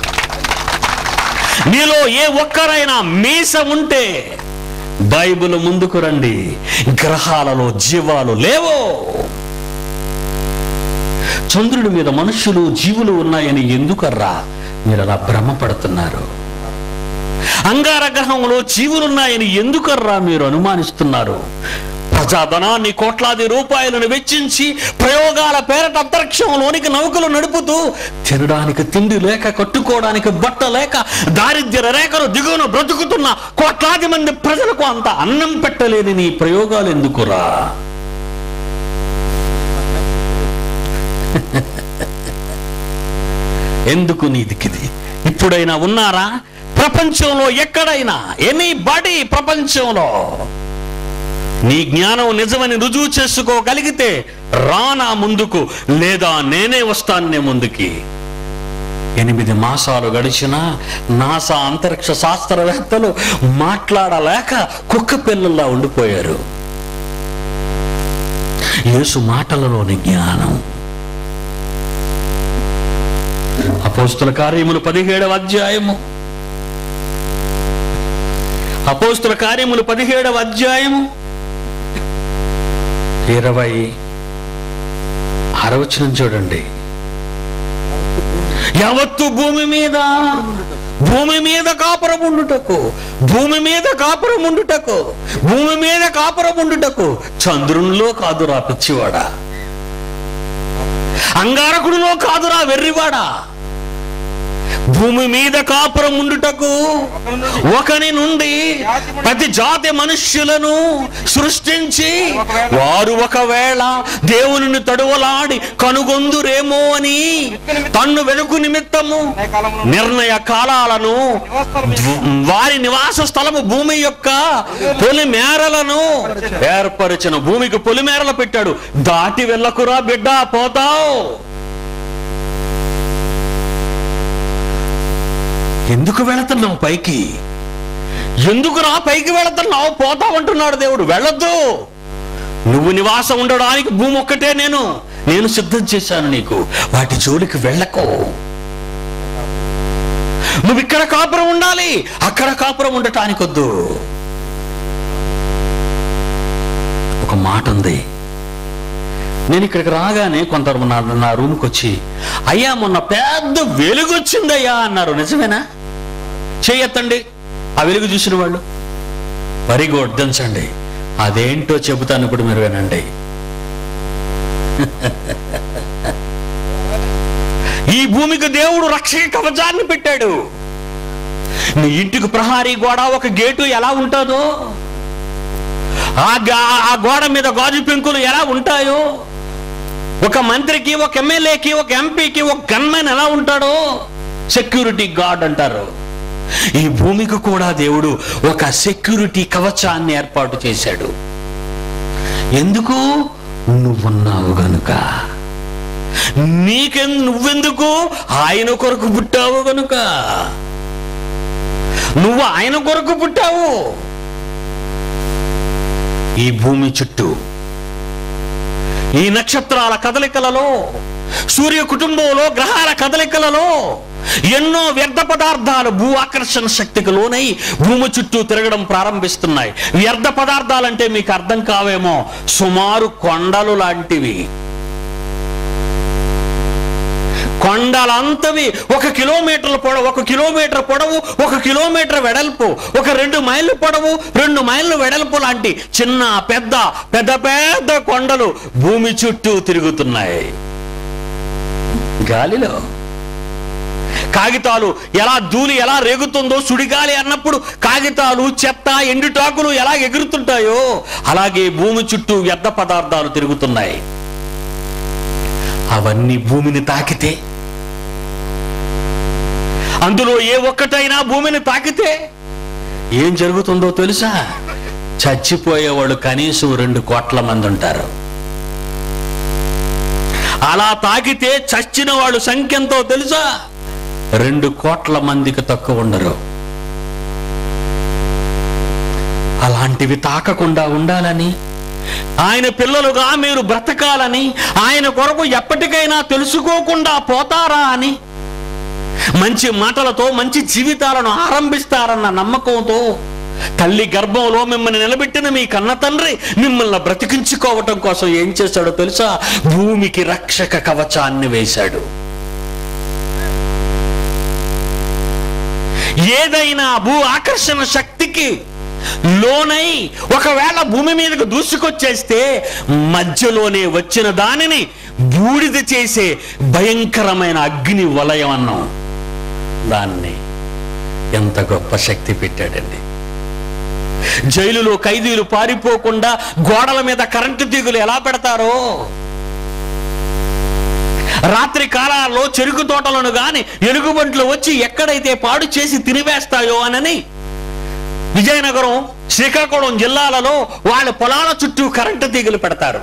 A: మీలో ఏ ఒక్కరైనా మీస ఉంటే బైబిల్ ముందుకు రండి గ్రహాలలో జీవాలు లేవో చంద్రుడి మీద మనుష్యులు జీవులు ఉన్నాయని ఎందుకర్రా మీరు అలా భ్రమపడుతున్నారు అంగార గ్రహంలో జీవులున్నాయని ఎందుకర్రా మీరు అనుమానిస్తున్నారు ప్రజాధనాన్ని కోట్లాది రూపాయలను వెచ్చించి ప్రయోగాల పేరట అంతరిక్షంలోనికి నౌకలు నడుపుతూ తినడానికి తిండి లేక కట్టుకోవడానికి బట్ట లేక దారిద్ర్య రేఖలు దిగువన బ్రతుకుతున్న కోట్లాది మంది ప్రజలకు అంత అన్నం పెట్టలేని నీ ప్రయోగాలు ఎందుకురా ఎందుకు నీదికిది ఇప్పుడైనా ఉన్నారా ప్రపంచంలో ఎక్కడైనా ఎనీ బడి ప్రపంచంలో నీ జ్ఞానం నిజమని రుజువు చేసుకోగలిగితే రానా ముందుకు లేదా నేనే వస్తాను నే ముందుకి ఎనిమిది మాసాలు గడిచినా నాసా అంతరిక్ష శాస్త్రవేత్తలు మాట్లాడలేక కుక్క పిల్లల్లా ఉండిపోయారు యేసు మాటలలోని జ్ఞానం అపోస్తుల కార్యములు పదిహేడవ అధ్యాయము అపోస్తుల కార్యములు పదిహేడవ అధ్యాయము ఇరవై అరవచనం చూడండి యావత్తు భూమి మీద భూమి మీద కాపురం ఉండుటకు భూమి మీద కాపురం ఉండుటకు భూమి మీద కాపురం ఉండుటకు చంద్రునిలో కాదురా పిచ్చివాడా అంగారకుడిలో కాదురా వెర్రివాడా భూమి మీద కాపురం ఉండుటకు ఒకని నుండి ప్రతి జాతి మనుష్యులను సృష్టించి వారు ఒకవేళ దేవుని తడువలాడి కనుగొందురేమో అని తన్ను వెనుకు నిమిత్తము నిర్ణయ కాలాలను వారి నివాస స్థలము భూమి యొక్క పొలి మేరలను ఏర్పరిచిన భూమికి పొలి మేరలు పెట్టాడు దాటి వెళ్ళకురా బిడ్డ పోతావు ఎందుకు వెళుతున్నావు పైకి ఎందుకు రా పైకి వెళుతున్నావు పోతావంటున్నాడు దేవుడు వెళ్ళొద్దు నువ్వు నివాసం ఉండడానికి భూమి ఒక్కటే నేను నేను సిద్ధం చేశాను నీకు వాటి జోలికి వెళ్ళకు నువ్వు ఇక్కడ కాపురం ఉండాలి అక్కడ కాపురం ఉండటానికి వద్దు ఒక మాట ఉంది నేను ఇక్కడికి రాగానే కొందరు నా నా రూమ్కి వచ్చి అయ్యా మొన్న పెద్ద వెలుగు వచ్చిందయ్యా అన్నారు నిజమేనా చేయొత్తండి ఆ వెలుగు చూసిన వాళ్ళు వెరీ గుడ్ దంచండి అదేంటో చెబుతాను ఇప్పుడు మీరు వినండి ఈ భూమికి దేవుడు రక్షక కవచాన్ని పెట్టాడు నీ ఇంటికి ప్రహారీ గోడ ఒక గేటు ఎలా ఉంటుందో ఆ గా- ఆ గోడ మీద గాజు పెంకులు ఎలా ఉంటాయో ఒక మంత్రికి ఒక ఎమ్మెల్యేకి ఒక ఎంపీకి ఒక గన్మెన్ ఎలా ఉంటాడో సెక్యూరిటీ గార్డ్ అంటారు ఈ భూమికి కూడా దేవుడు ఒక సెక్యూరిటీ కవచాన్ని ఏర్పాటు చేశాడు ఎందుకు నువ్వున్నావు గనుక నీకెం నువ్వెందుకు ఆయన కొరకు పుట్టావు గనుక నువ్వు ఆయన కొరకు పుట్టావు ఈ భూమి చుట్టూ ఈ నక్షత్రాల కదలికలలో సూర్య కుటుంబంలో గ్రహాల కదలికలలో ఎన్నో వ్యర్థ పదార్థాలు భూ ఆకర్షణ శక్తికి లోనై భూమి చుట్టూ తిరగడం ప్రారంభిస్తున్నాయి వ్యర్థ పదార్థాలంటే మీకు అర్థం కావేమో సుమారు కొండలు లాంటివి కొండలంతవి ఒక కిలోమీటర్ల పొడవు ఒక కిలోమీటర్ పొడవు ఒక కిలోమీటర్ వెడల్పు ఒక రెండు మైళ్ళు పొడవు రెండు మైళ్ళు వెడల్పు లాంటి చిన్న పెద్ద పెద్ద పెద్ద కొండలు భూమి చుట్టూ తిరుగుతున్నాయి గాలిలో కాగితాలు ఎలా ధూళి ఎలా రేగుతుందో సుడిగాలి అన్నప్పుడు కాగితాలు చెత్త ఎండుటాకులు ఎలా ఎగురుతుంటాయో అలాగే భూమి చుట్టూ వ్యర్థ పదార్థాలు తిరుగుతున్నాయి అవన్నీ భూమిని తాకితే అందులో ఏ ఒక్కటైనా భూమిని తాకితే ఏం జరుగుతుందో తెలుసా చచ్చిపోయేవాళ్ళు కనీసం రెండు కోట్ల మంది ఉంటారు అలా తాకితే చచ్చిన వాళ్ళు సంఖ్య ఎంతో తెలుసా రెండు కోట్ల మందికి తక్కువ ఉండరు అలాంటివి తాకకుండా ఉండాలని ఆయన పిల్లలుగా మీరు బ్రతకాలని ఆయన కొరకు ఎప్పటికైనా తెలుసుకోకుండా పోతారా అని మంచి మాటలతో మంచి జీవితాలను ఆరంభిస్తారన్న నమ్మకంతో తల్లి గర్భంలో మిమ్మల్ని నిలబెట్టిన మీ కన్న తండ్రి మిమ్మల్ని బ్రతికించుకోవటం కోసం ఏం చేశాడో తెలుసా భూమికి రక్షక కవచాన్ని వేశాడు ఏదైనా భూ ఆకర్షణ శక్తికి లోనై ఒకవేళ భూమి మీదకు దూసుకొచ్చేస్తే మధ్యలోనే వచ్చిన దానిని బూడిద చేసే భయంకరమైన అగ్ని వలయం అన్నాం దాన్ని ఎంత గొప్ప శక్తి పెట్టాడండి జైలులో ఖైదీలు పారిపోకుండా గోడల మీద కరెంటు తీగులు ఎలా పెడతారో రాత్రి కాలాల్లో చెరుకు తోటలను గాని ఎలుగుబంట్లు వచ్చి ఎక్కడైతే పాడు చేసి తినివేస్తాయో అనని విజయనగరం శ్రీకాకుళం జిల్లాలలో వాళ్ళ పొలాల చుట్టూ కరెంటు తీగలు పెడతారు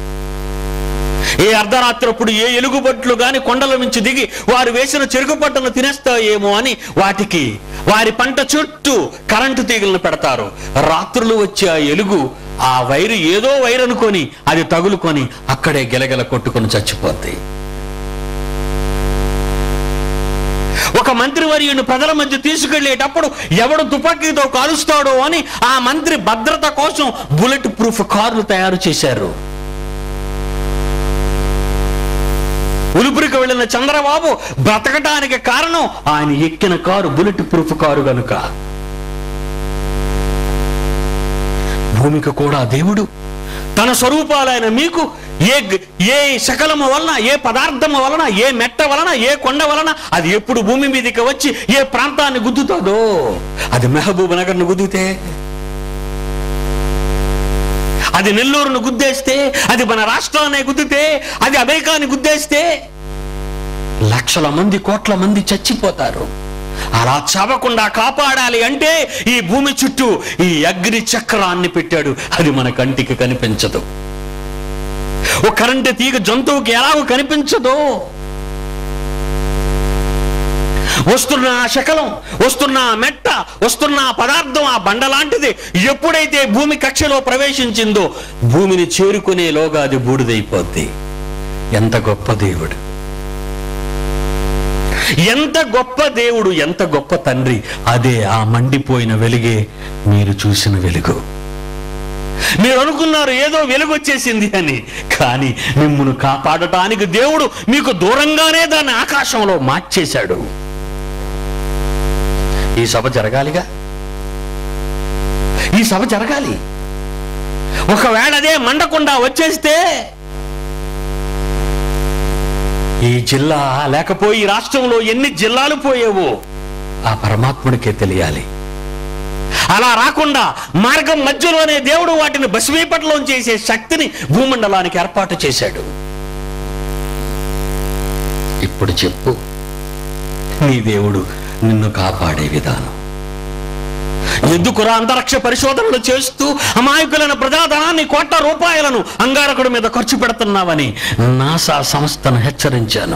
A: ఏ అర్ధరాత్రప్పుడు ఏ ఎలుగుబంట్లు గాని కొండల నుంచి దిగి వారు వేసిన చెరుకు పట్టును తినేస్తాయేమో అని వాటికి వారి పంట చుట్టూ కరెంటు తీగలను పెడతారు రాత్రులు వచ్చే ఆ ఎలుగు ఆ వైరు ఏదో వైరు అనుకొని అది తగులుకొని అక్కడే గెలగెల కొట్టుకొని చచ్చిపోతాయి ఒక మంత్రివర్యుని ప్రజల మధ్య తీసుకెళ్లేటప్పుడు ఎవడు తుపాకీతో కాలుస్తాడో అని ఆ మంత్రి భద్రత కోసం బుల్లెట్ ప్రూఫ్ కార్లు తయారు చేశారు ఉలుపురికి వెళ్ళిన చంద్రబాబు బ్రతకటానికి కారణం ఆయన ఎక్కిన కారు బుల్లెట్ ప్రూఫ్ కారు గనుక భూమికి కూడా దేవుడు తన స్వరూపాలైన మీకు ఏ గ- ఏ శకలము వలన ఏ పదార్థము వలన ఏ మెట్ట వలన ఏ కొండ వలన అది ఎప్పుడు భూమి మీదకి వచ్చి ఏ ప్రాంతాన్ని గుద్దుతుందో అది మెహబూబ్ నగర్ను గుద్దితే అది నెల్లూరును గుద్దేస్తే అది మన రాష్ట్రాన్ని గుద్దితే అది అమెరికాని గుద్దేస్తే లక్షల మంది కోట్ల మంది చచ్చిపోతారు అలా చావకుండా కాపాడాలి అంటే ఈ భూమి చుట్టూ ఈ అగ్ని చక్రాన్ని పెట్టాడు అది మన కంటికి కనిపించదు ఓ కరెంటు తీగ జంతువుకి ఎలాగో కనిపించదో వస్తున్న ఆ శకలం వస్తున్న ఆ మెట్ట వస్తున్న ఆ పదార్థం ఆ బండ లాంటిది ఎప్పుడైతే భూమి కక్షలో ప్రవేశించిందో భూమిని చేరుకునేలోగా అది బూడిదైపోద్ది ఎంత గొప్ప దేవుడు ఎంత గొప్ప దేవుడు ఎంత గొప్ప తండ్రి అదే ఆ మండిపోయిన వెలుగే మీరు చూసిన వెలుగు మీరు అనుకున్నారు ఏదో వెలుగు వచ్చేసింది అని కానీ మిమ్మల్ని కాపాడటానికి దేవుడు మీకు దూరంగానే దాన్ని ఆకాశంలో మార్చేశాడు ఈ సభ జరగాలిగా ఈ సభ జరగాలి ఒకవేళ అదే మండకుండా వచ్చేస్తే ఈ జిల్లా లేకపోయి ఈ రాష్ట్రంలో ఎన్ని జిల్లాలు పోయేవో ఆ పరమాత్ముడికే తెలియాలి అలా రాకుండా మార్గం మధ్యలోనే దేవుడు వాటిని బసివీపట్లం చేసే శక్తిని భూమండలానికి ఏర్పాటు చేశాడు ఇప్పుడు చెప్పు నీ దేవుడు నిన్ను కాపాడే విధానం ఎందుకురా అంతరిక్ష పరిశోధనలు చేస్తూ అమాయకులైన ప్రజాధనాన్ని కోట్ల రూపాయలను అంగారకుడి మీద ఖర్చు పెడుతున్నావని నాసా సంస్థను హెచ్చరించాను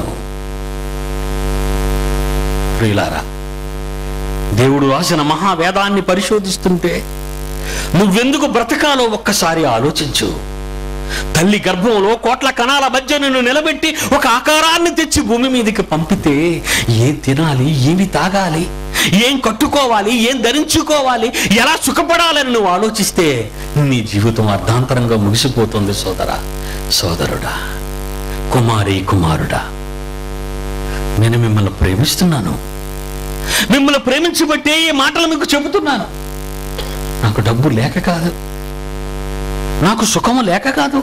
A: ప్రియులారా దేవుడు రాసిన మహావేదాన్ని పరిశోధిస్తుంటే నువ్వెందుకు బ్రతకాలో ఒక్కసారి ఆలోచించు తల్లి గర్భంలో కోట్ల కణాల మధ్య నిన్ను నిలబెట్టి ఒక ఆకారాన్ని తెచ్చి భూమి మీదకి పంపితే ఏం తినాలి ఏమి తాగాలి ఏం కట్టుకోవాలి ఏం ధరించుకోవాలి ఎలా సుఖపడాలని నువ్వు ఆలోచిస్తే నీ జీవితం అర్ధాంతరంగా ముగిసిపోతుంది సోదరా సోదరుడా కుమారి కుమారుడా నేను మిమ్మల్ని ప్రేమిస్తున్నాను మిమ్మల్ని ప్రేమించబట్టే ఈ మాటలు మీకు చెబుతున్నాను నాకు డబ్బు లేక కాదు నాకు సుఖము లేక కాదు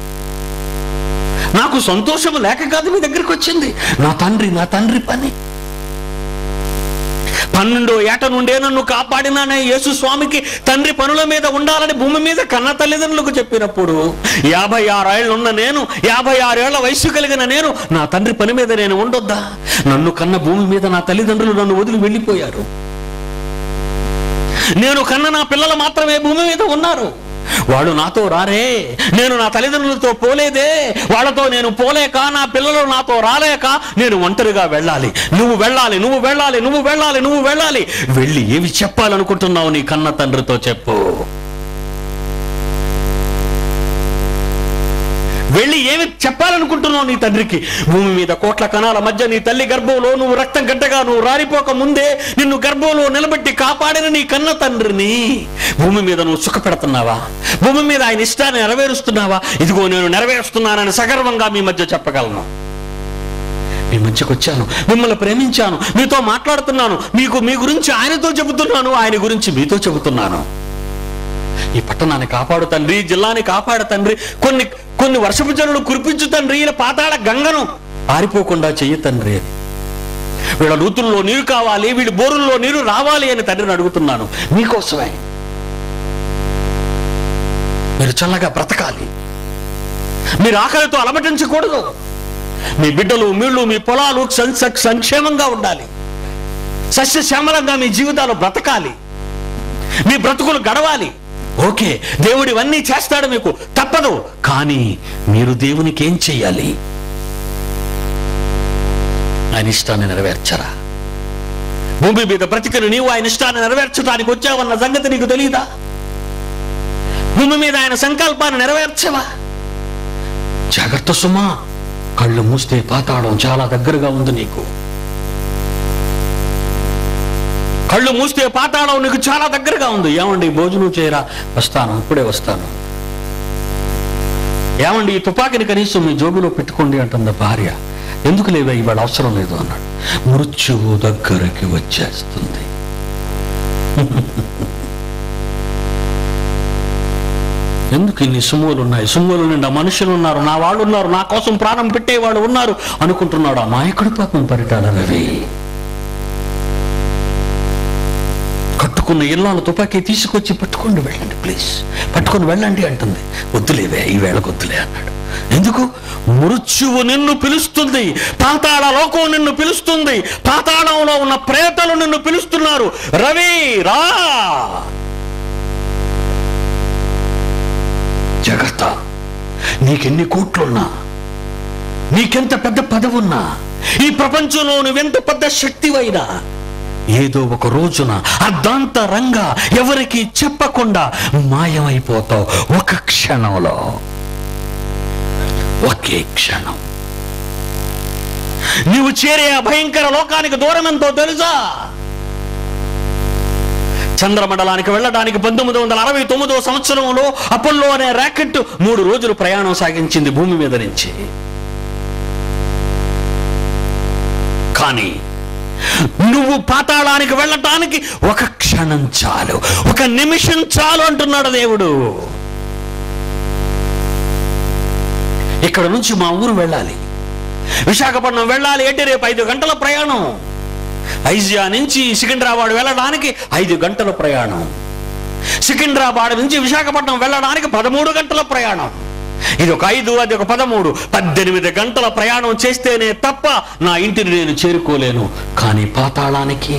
A: నాకు సంతోషము లేక కాదు మీ దగ్గరికి వచ్చింది నా తండ్రి నా తండ్రి పని పన్నెండో ఏట నుండే నన్ను కాపాడినానే యేసు స్వామికి తండ్రి పనుల మీద ఉండాలని భూమి మీద కన్న తల్లిదండ్రులకు చెప్పినప్పుడు యాభై ఆరేళ్ళు ఉన్న నేను యాభై ఆరేళ్ల వయసు కలిగిన నేను నా తండ్రి పని మీద నేను ఉండొద్దా నన్ను కన్న భూమి మీద నా తల్లిదండ్రులు నన్ను వదిలి వెళ్ళిపోయారు నేను కన్న నా పిల్లలు మాత్రమే భూమి మీద ఉన్నారు వాడు నాతో రారే నేను నా తల్లిదండ్రులతో పోలేదే వాళ్ళతో నేను పోలేక నా పిల్లలు నాతో రాలేక నేను ఒంటరిగా వెళ్ళాలి నువ్వు వెళ్ళాలి నువ్వు వెళ్ళాలి నువ్వు వెళ్ళాలి నువ్వు వెళ్ళాలి వెళ్ళి ఏవి చెప్పాలనుకుంటున్నావు నీ కన్న తండ్రితో చెప్పు వెళ్ళి ఏమి చెప్పాలనుకుంటున్నావు నీ తండ్రికి భూమి మీద కోట్ల కణాల మధ్య నీ తల్లి గర్భంలో నువ్వు రక్తం గడ్డగా నువ్వు రారిపోక ముందే నిన్ను గర్భంలో నిలబెట్టి కాపాడిన నీ కన్న తండ్రిని భూమి మీద నువ్వు సుఖ పెడుతున్నావా భూమి మీద ఆయన ఇష్టాన్ని నెరవేరుస్తున్నావా ఇదిగో నేను నెరవేరుస్తున్నానని సగర్వంగా మీ మధ్య చెప్పగలను మీ మధ్యకు వచ్చాను మిమ్మల్ని ప్రేమించాను మీతో మాట్లాడుతున్నాను మీకు మీ గురించి ఆయనతో చెబుతున్నాను ఆయన గురించి మీతో చెబుతున్నాను ఈ పట్టణాన్ని కాపాడు తండ్రి ఈ జిల్లాని కాపాడు తండ్రి కొన్ని కొన్ని వర్షపు జనులు కురిపించు తండ్రి ఇలా పాతాళ గంగను ఆరిపోకుండా చెయ్యి తండ్రి అని వీళ్ళ నూతుల్లో నీరు కావాలి వీళ్ళ బోరుల్లో నీరు రావాలి అని తండ్రిని అడుగుతున్నాను మీకోసమే మీరు చల్లగా బ్రతకాలి మీరు ఆకలితో అలమటించకూడదు మీ బిడ్డలు మీళ్ళు మీ పొలాలు సం- సం- సంక్షేమంగా ఉండాలి సస్యశ్యామలంగా మీ జీవితాలు బ్రతకాలి మీ బ్రతుకులు గడవాలి ఓకే దేవుడు ఇవన్నీ చేస్తాడు మీకు తప్పదు కానీ మీరు దేవునికి ఏం చెయ్యాలి ఆయన ఇష్టాన్ని నెరవేర్చరా భూమి మీద బ్రతికను నీవు ఆయన ఇష్టాన్ని నెరవేర్చడానికి వచ్చావన్న సంగతి నీకు తెలియదా భూమి మీద ఆయన సంకల్పాన్ని నెరవేర్చవా జాగ్రత్త సుమా కళ్ళు మూస్తే పాతాళం చాలా దగ్గరగా ఉంది నీకు కళ్ళు మూస్తే పాతాళం నీకు చాలా దగ్గరగా ఉంది ఏమండి భోజనం చేయరా వస్తాను ఇప్పుడే వస్తాను ఏమండి ఈ తుపాకీని కనీసం మీ జోబులో పెట్టుకోండి అంటుంది భార్య ఎందుకు లేదా ఇవాళ అవసరం లేదు అన్నాడు మృత్యువు దగ్గరికి వచ్చేస్తుంది ఎందుకు ఇన్ని సుమ్ములు ఉన్నాయి సుమ్ములు నిండా మనుషులు ఉన్నారు నా వాళ్ళు ఉన్నారు నా కోసం ప్రాణం పెట్టేవాళ్ళు ఉన్నారు అనుకుంటున్నాడు ఆ మాయకుడి పాపం పరిటాల రవి కట్టుకున్న ఇళ్ళాల తుపాకీ తీసుకొచ్చి పట్టుకోండి వెళ్ళండి ప్లీజ్ పట్టుకొని వెళ్ళండి అంటుంది వద్దులేవే ఈ వేళకు వద్దులే అన్నాడు ఎందుకు మృత్యువు నిన్ను పిలుస్తుంది పాతాళ లోకం నిన్ను పిలుస్తుంది పాతాళంలో ఉన్న ప్రేతలు నిన్ను పిలుస్తున్నారు రవి రా జాగ్రత్త నీకెన్ని కోట్లున్నా నీకెంత పెద్ద పదవున్నా ఈ ప్రపంచంలో నువ్వెంత పెద్ద శక్తివైనా ఏదో ఒక రోజున అర్ధాంతరంగా ఎవరికి చెప్పకుండా మాయమైపోతావు ఒక క్షణంలో ఒకే క్షణం నీవు చేరే ఆ భయంకర లోకానికి దూరం ఎంతో తెలుసా చంద్రమండలానికి వెళ్ళడానికి పంతొమ్మిది వందల అరవై తొమ్మిదో సంవత్సరంలో అపోలో అనే ర్యాకెట్ మూడు రోజులు ప్రయాణం సాగించింది భూమి మీద నుంచి కానీ నువ్వు పాతాళానికి వెళ్ళటానికి ఒక క్షణం చాలు ఒక నిమిషం చాలు అంటున్నాడు దేవుడు ఇక్కడ నుంచి మా ఊరు వెళ్ళాలి విశాఖపట్నం వెళ్ళాలి అంటే రేపు ఐదు గంటల ప్రయాణం ఐజియా నుంచి సికింద్రాబాద్ వెళ్ళడానికి ఐదు గంటల ప్రయాణం సికింద్రాబాద్ నుంచి విశాఖపట్నం వెళ్ళడానికి పదమూడు గంటల ప్రయాణం ఇది ఒక ఐదు అది ఒక పదమూడు పద్దెనిమిది గంటల ప్రయాణం చేస్తేనే తప్ప నా ఇంటిని నేను చేరుకోలేను కానీ పాతాళానికి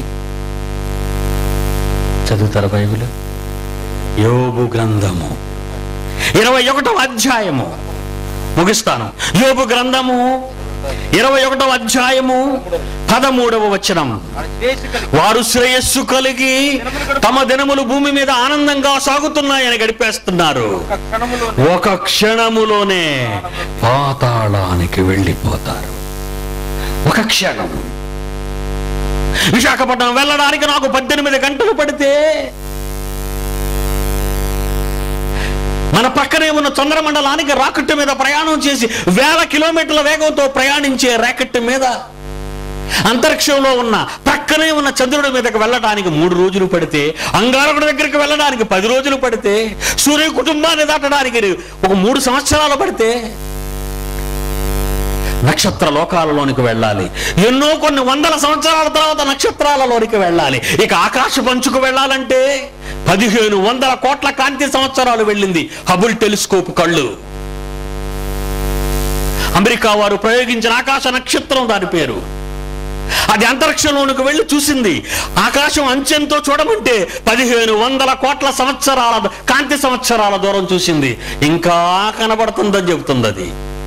A: చదువుతారా బైబిల్ యోబు గ్రంథము ఇరవై ఒకటవ అధ్యాయము ముగిస్తాను యోబు గ్రంథము ఇరవై ఒకటవ అధ్యాయము పదమూడవ వచనం
B: వారి శ్రేయస్సు కలిగి
A: వారు శ్రేయస్సు కలిగి తమ దినములు భూమి మీద ఆనందంగా సాగుతున్నాయని గడిపేస్తున్నారు
B: ఒక క్షణములో
A: ఒక క్షణములోనే పాతాళానికి వెళ్ళిపోతారు ఒక క్షణం విశాఖపట్నం వెళ్ళడానికి నాకు పద్దెనిమిది గంటలు పడితే మన పక్కనే ఉన్న చంద్రమండలానికి రాకెట్ మీద ప్రయాణం చేసి వేల కిలోమీటర్ల వేగంతో ప్రయాణించే రాకెట్ మీద అంతరిక్షంలో ఉన్న పక్కనే ఉన్న చంద్రుడి మీదకి వెళ్ళడానికి మూడు రోజులు పడితే అంగారకుడి దగ్గరికి వెళ్ళడానికి పది రోజులు పడితే సూర్య కుటుంబాన్ని దాటడానికి ఒక మూడు సంవత్సరాలు పడితే నక్షత్ర లోకాలలోనికి వెళ్ళాలి ఎన్నో కొన్ని వందల సంవత్సరాల తర్వాత నక్షత్రాలలోనికి వెళ్ళాలి ఇక ఆకాశ పంచుకు వెళ్ళాలంటే పదిహేను వందల కోట్ల కాంతి సంవత్సరాలు వెళ్ళింది హబుల్ టెలిస్కోప్ కళ్ళు అమెరికా వారు ప్రయోగించిన ఆకాశ నక్షత్రం దాని పేరు అది అంతరిక్షంలోనికి వెళ్ళి చూసింది ఆకాశం అంచెంతో చూడమంటే పదిహేను వందల కోట్ల సంవత్సరాల కాంతి సంవత్సరాల దూరం చూసింది ఇంకా కనబడుతుందని చెబుతుంది అది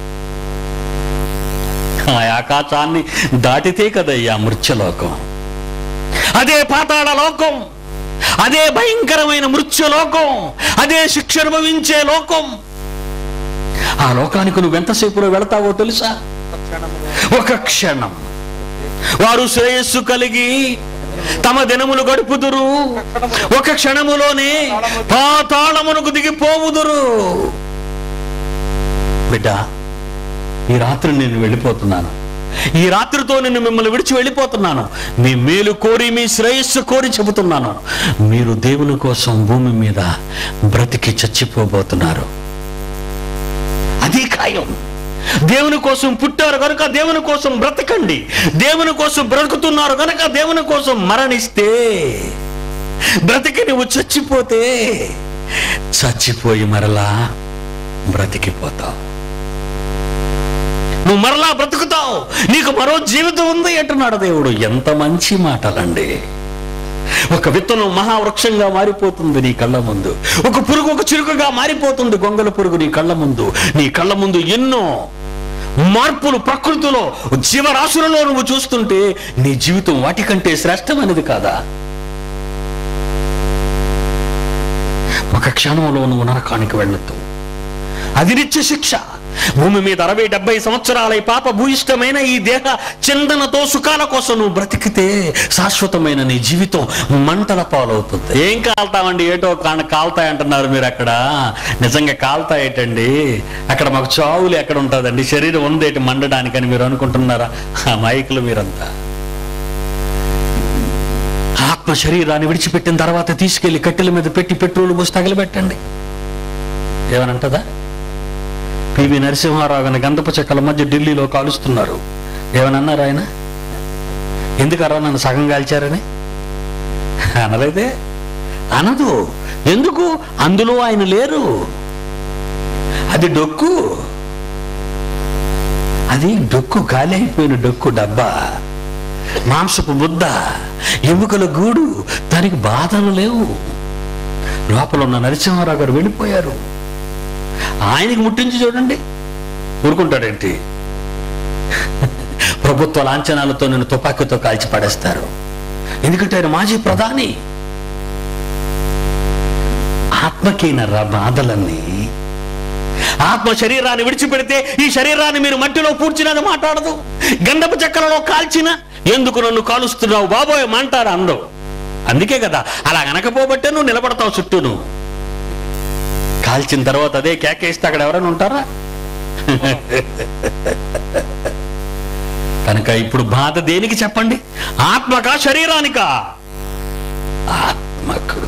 A: ఆ ఆకాశాన్ని దాటితే కదయ్యా మృత్యలోకం అదే పాతాళ లోకం అదే భయంకరమైన మృత్యులోకం అదే శిక్ష అనుభవించే లోకం ఆ లోకానికి నువ్వు ఎంతసేపులో వెళతావో తెలుసా
B: ఒక క్షణములో
A: ఒక క్షణం వారు శ్రేయస్సు కలిగి తమ దినములు గడుపుదురు ఒక క్షణములోనే పాతాళమునకు దిగిపోవుదురు బిడ్డ ఈ రాత్రి నేను వెళ్ళిపోతున్నాను ఈ రాత్రితో నేను మిమ్మల్ని విడిచి వెళ్ళిపోతున్నాను మీ మేలు కోరి మీ శ్రేయస్సు కోరి చెబుతున్నాను మీరు దేవుని కోసం భూమి మీద బ్రతికి చచ్చిపోబోతున్నారు అది ఖాయం దేవుని కోసం పుట్టారు కనుక దేవుని కోసం బ్రతకండి దేవుని కోసం బ్రతుకుతున్నారు కనుక దేవుని కోసం మరణిస్తే బ్రతికి నువ్వు చచ్చిపోతే చచ్చిపోయి మరలా బ్రతికిపోతావు నువ్వు మరలా బ్రతుకుతావు నీకు మరో జీవితం ఉంది అంటున్నాడు దేవుడు ఎంత మంచి మాటలండి ఒక విత్తనం మహావృక్షంగా మారిపోతుంది నీ కళ్ళ ముందు ఒక పురుగు ఒక చిరుకుగా మారిపోతుంది గొంగల పురుగు నీ కళ్ళ ముందు నీ కళ్ళ ముందు ఎన్నో మార్పులు ప్రకృతిలో జీవరాశులలో నువ్వు చూస్తుంటే నీ జీవితం వాటికంటే శ్రేష్టమైనది కాదా ఒక క్షణంలో నువ్వు నరకానికి వెళ్ళొద్దు అది నిత్య శిక్ష భూమి మీద అరవై డెబ్బై సంవత్సరాల ఈ పాప భూయిష్టమైన ఈ దేహ చిందనతో సుఖాల కోసం నువ్వు బ్రతికితే శాశ్వతమైన నీ జీవితం మంటల పాలవుతుంది ఏం కాల్తామండి ఏటో కాన కాల్తాయంటున్నారు మీరు అక్కడ నిజంగా కాల్తాయేటండి అక్కడ మాకు చావులు ఎక్కడ ఉంటుందండి శరీరం ఉందేటి మండడానికని మీరు అనుకుంటున్నారా ఆ మైకులు మీరంతా ఆత్మ శరీరాన్ని విడిచిపెట్టిన తర్వాత తీసుకెళ్లి కట్టెల మీద పెట్టి పెట్రోల్ పోసి తగలబెట్టండి ఏమనంటదా పివి నరసింహారావు గారిని గంధపు చెక్కల మధ్య ఢిల్లీలో కాలుస్తున్నారు ఏమనన్నారు ఆయన ఎందుకరా నన్ను సగం కాల్చారని అనలేదే అనదు ఎందుకు అందులో ఆయన లేరు అది డొక్కు అది డొక్కు ఖాళీ అయిపోయిన డొక్కు డబ్బా మాంసపు ముద్ద ఎముకల గూడు దానికి బాధలు లేవు లోపల ఉన్న నరసింహారావు గారు వెళ్ళిపోయారు ఆయనకి ముట్టించి చూడండి ఊరుకుంటాడేంటి ప్రభుత్వ లాంఛనాలతో నేను తుపాకీతో కాల్చి పడేస్తారు ఎందుకంటే ఆయన మాజీ ప్రధాని ఆత్మకైన రా బాధలన్నీ ఆత్మ శరీరాన్ని విడిచిపెడితే ఈ శరీరాన్ని మీరు మట్టిలో పూడ్చినది మాట్లాడదు గంధపు చెక్కలలో కాల్చిన ఎందుకు నన్ను కాలుస్తున్నావు బాబోయ్ మంటారు అందరూ అందుకే కదా అలా అనకపోబట్టే నువ్వు నిలబడతావు చుట్టూ నువ్వు కాల్చిన తర్వాత అదే కేకేస్తే అక్కడ ఎవరైనా ఉంటారా కనుక ఇప్పుడు బాధ దేనికి చెప్పండి ఆత్మకా శరీరానికా ఆత్మకు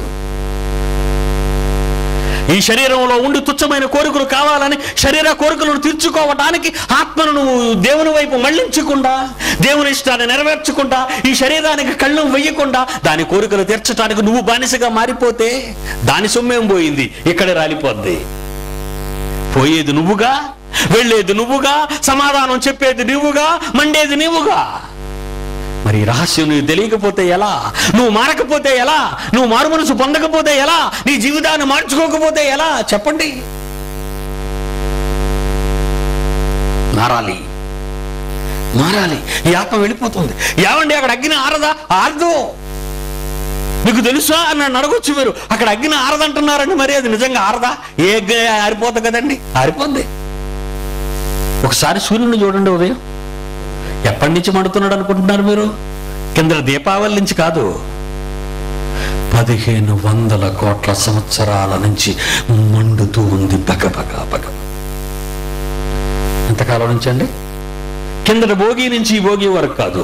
A: ఈ శరీరంలో ఉండి తుచ్చమైన కోరికలు కావాలని శరీర కోరికలను తీర్చుకోవటానికి ఆత్మను నువ్వు దేవుని వైపు మళ్లించకుండా దేవుని ఇష్టాన్ని నెరవేర్చకుండా ఈ శరీరానికి కళ్ళు వెయ్యకుండా దాని కోరికలు తీర్చడానికి నువ్వు బానిసగా మారిపోతే దాని సొమ్మేం పోయింది ఇక్కడే రాలిపోద్ది పోయేది నువ్వుగా వెళ్ళేది నువ్వుగా సమాధానం చెప్పేది నువ్వుగా మండేది నువ్వుగా మరి ఈ రహస్యం నీకు తెలియకపోతే ఎలా నువ్వు మారకపోతే ఎలా నువ్వు మారు మనసు పొందకపోతే ఎలా నీ జీవితాన్ని మార్చుకోకపోతే ఎలా చెప్పండి మారాలి మారాలి ఈ ఆత్మ వెళ్ళిపోతుంది ఏమండి అక్కడ అగ్ని ఆరదా ఆరదు మీకు తెలుసా అని నన్ను అడగొచ్చు మీరు అక్కడ అగ్ని ఆరదంటున్నారండి మరి అది నిజంగా ఆరదా ఏ అగ్ని ఆరిపోతుంది కదండి ఆరిపోద్ది ఒకసారి సూర్యుని చూడండి ఉదయం ఎప్పటి నుంచి మండుతున్నాడు అనుకుంటున్నారు మీరు కింద దీపావళి నుంచి కాదు పదిహేను వందల కోట్ల సంవత్సరాల నుంచి మండుతూ ఉంది బగబగ బగ ఎంతకాలం నుంచి అండి కిందటి భోగి నుంచి ఈ భోగి వరకు కాదు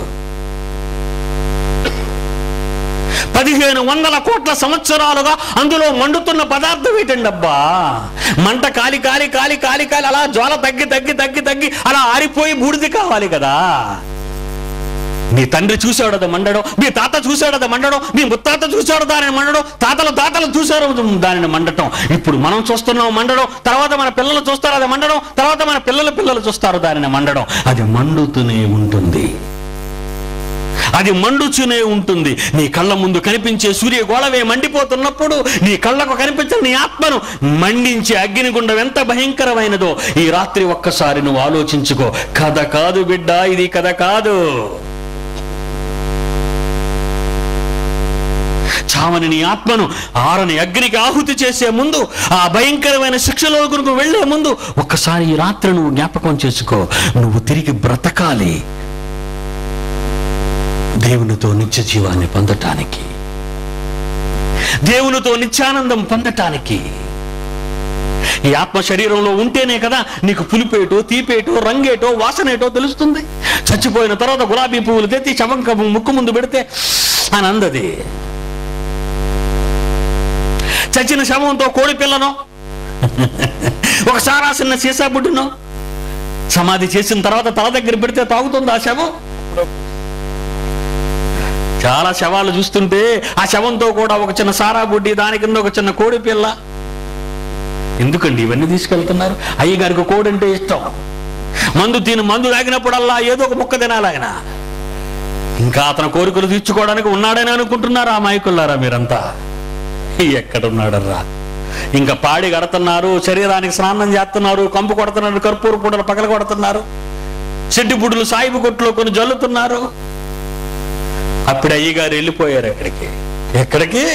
A: పదిహేను వందల కోట్ల సంవత్సరాలుగా అందులో మండుతున్న పదార్థం ఏంటండి అబ్బా మంట కాలి కాలి కాలి కాలి కాలి అలా జ్వాల తగ్గి తగ్గి తగ్గి తగ్గి అలా ఆరిపోయి బూడిది కావాలి కదా నీ తండ్రి చూశాడు అది మండడం మీ తాత చూశాడు అది మండడం మీ ముత్తాత చూశాడు దానిని మండడం తాతలు తాతలు చూశారు దానిని మండటం ఇప్పుడు మనం చూస్తున్నాం మండడం తర్వాత మన పిల్లలు చూస్తారు అది మండడం తర్వాత మన పిల్లల పిల్లలు చూస్తారు దానిని మండడం అది మండుతూనే ఉంటుంది అది మండుచునే ఉంటుంది నీ కళ్ళ ముందు కనిపించే సూర్య గోళవే మండిపోతున్నప్పుడు నీ కళ్ళకు కనిపించిన నీ ఆత్మను మండించే అగ్నిగుండం ఎంత భయంకరమైనదో ఈ రాత్రి ఒక్కసారి నువ్వు ఆలోచించుకో కథ కాదు బిడ్డ ఇది కథ కాదు చావని నీ ఆత్మను ఆరని అగ్నికి ఆహుతి చేసే ముందు ఆ భయంకరమైన శిక్షలో కొరకు వెళ్లే ముందు ఒక్కసారి ఈ రాత్రి నువ్వు జ్ఞాపకం చేసుకో నువ్వు తిరిగి బ్రతకాలి దేవునితో నిత్య జీవాన్ని పొందటానికి దేవునితో నిత్యానందం పొందటానికి ఈ ఆత్మ శరీరంలో ఉంటేనే కదా నీకు పులిపేటో తీపేటో రంగేటో వాసనేటో తెలుస్తుంది చచ్చిపోయిన తర్వాత గులాబీ పువ్వులు తెచ్చి చవంక ముక్కు ముందు పెడితే అని అందది చచ్చిన శవంతో కోడి పిల్లనో ఒక సారాసిన సీసా బుడ్డునో సమాధి చేసిన తర్వాత తల దగ్గర పెడితే తాగుతుంది ఆ శవం చాలా శవాలు చూస్తుంటే ఆ శవంతో కూడా ఒక చిన్న సారా బుడ్డి దాని కింద ఒక చిన్న కోడి పిల్ల ఎందుకండి ఇవన్నీ తీసుకెళ్తున్నారు అయ్యగారికి కోడి అంటే ఇష్టం మందు తిని మందు తాగినప్పుడల్లా ఏదో ఒక ముక్క తినాలి ఆయన ఇంకా అతని కోరికలు తీర్చుకోవడానికి ఉన్నాడని అనుకుంటున్నారు ఆ మాయకుల్లారా మీరంతా ఎక్కడున్నాడర్రా ఇంకా పాడి కడుతున్నారు శరీరానికి స్నానం చేస్తున్నారు కంపు కొడుతున్నారు కర్పూర పుడలు పగల కొడుతున్నారు చెడ్డి పుడులు సాయిబు కొట్టులో కొన్ని జల్లుతున్నారు అప్పుడు అయ్యగారు వెళ్ళిపోయారు ఎక్కడికి ఎక్కడికి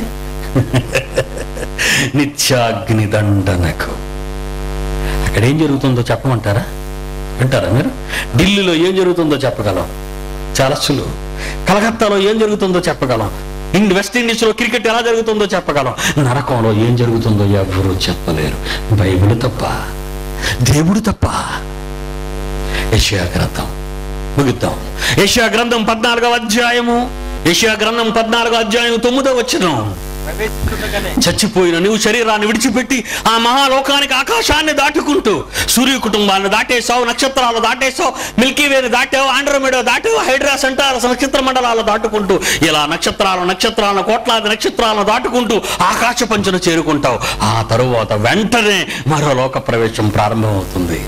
A: నిత్యాగ్ని దండనకు అక్కడ ఏం జరుగుతుందో చెప్పమంటారా వింటారా మీరు ఢిల్లీలో ఏం జరుగుతుందో చెప్పగలం చాలా సులువు కలకత్తాలో ఏం జరుగుతుందో చెప్పగలం ఇండ్ వెస్ట్ ఇండీస్ లో క్రికెట్ ఎలా జరుగుతుందో చెప్పగలం నరకంలో ఏం జరుగుతుందో ఎవరూ చెప్పలేరు బైబిల్ తప్ప దేవుడు తప్ప యెషయా గ్రంథం ముగిద్దాం యెషయా గ్రంథం పద్నాలుగో అధ్యాయము యెషయా గ్రంథం పద్నాలుగో అధ్యాయం తొమ్మిదో వచ్చినాం
B: ప్రవేశించుటగానే
A: చచ్చిపోయిన నువ్వు శరీరాన్ని విడిచిపెట్టి ఆ మహాలోకానికి ఆకాశాన్ని దాటుకుంటూ సూర్య కుటుంబాన్ని దాటేశావు నక్షత్రాలు దాటేశావు మిల్కీవేని దాటావు ఆండ్రోమేడో దాటావు హైడ్రా సెంటారస్ నక్షత్ర మండలాలు దాటుకుంటూ ఇలా నక్షత్రాలు నక్షత్రాలను కోట్లాది నక్షత్రాలను దాటుకుంటూ ఆకాశ పంచును చేరుకుంటావు ఆ తరువాత వెంటనే మరో లోక ప్రవేశం ప్రారంభమవుతుంది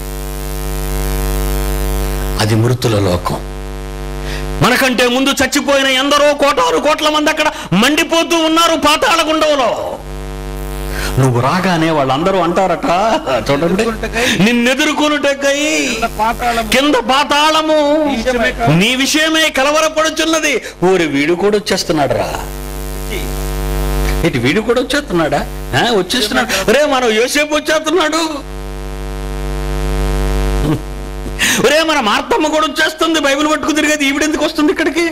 A: అది మృతుల లోకం మనకంటే ముందు చచ్చిపోయిన ఎందరో కోటాను కోట్ల మంది అక్కడ మండిపోతూ ఉన్నారు పాతాళ గుండంలో నువ్వు రాగానే వాళ్ళందరూ అంటారట చూడండి నిన్నెదుర్కొనుటకై
B: కింద పాతాళము
A: కింద పాతాళము
B: నీ విషయమే కాదు.
A: నీ విషయమే కలవరపడుచున్నది ఊరి వీడు కూడా వచ్చేస్తున్నాడు రా ఇటు వీడు కూడా వచ్చేస్తున్నాడా ఆ, వచ్చేస్తున్నాడు రే మనం యోసేపు వచ్చేస్తున్నాడు ఒరే మన మార్తమ్మ కూడా వచ్చేస్తుంది బైబిల్ పట్టుకు తిరిగేది ఈవిడెందుకు వస్తుంది ఇక్కడికి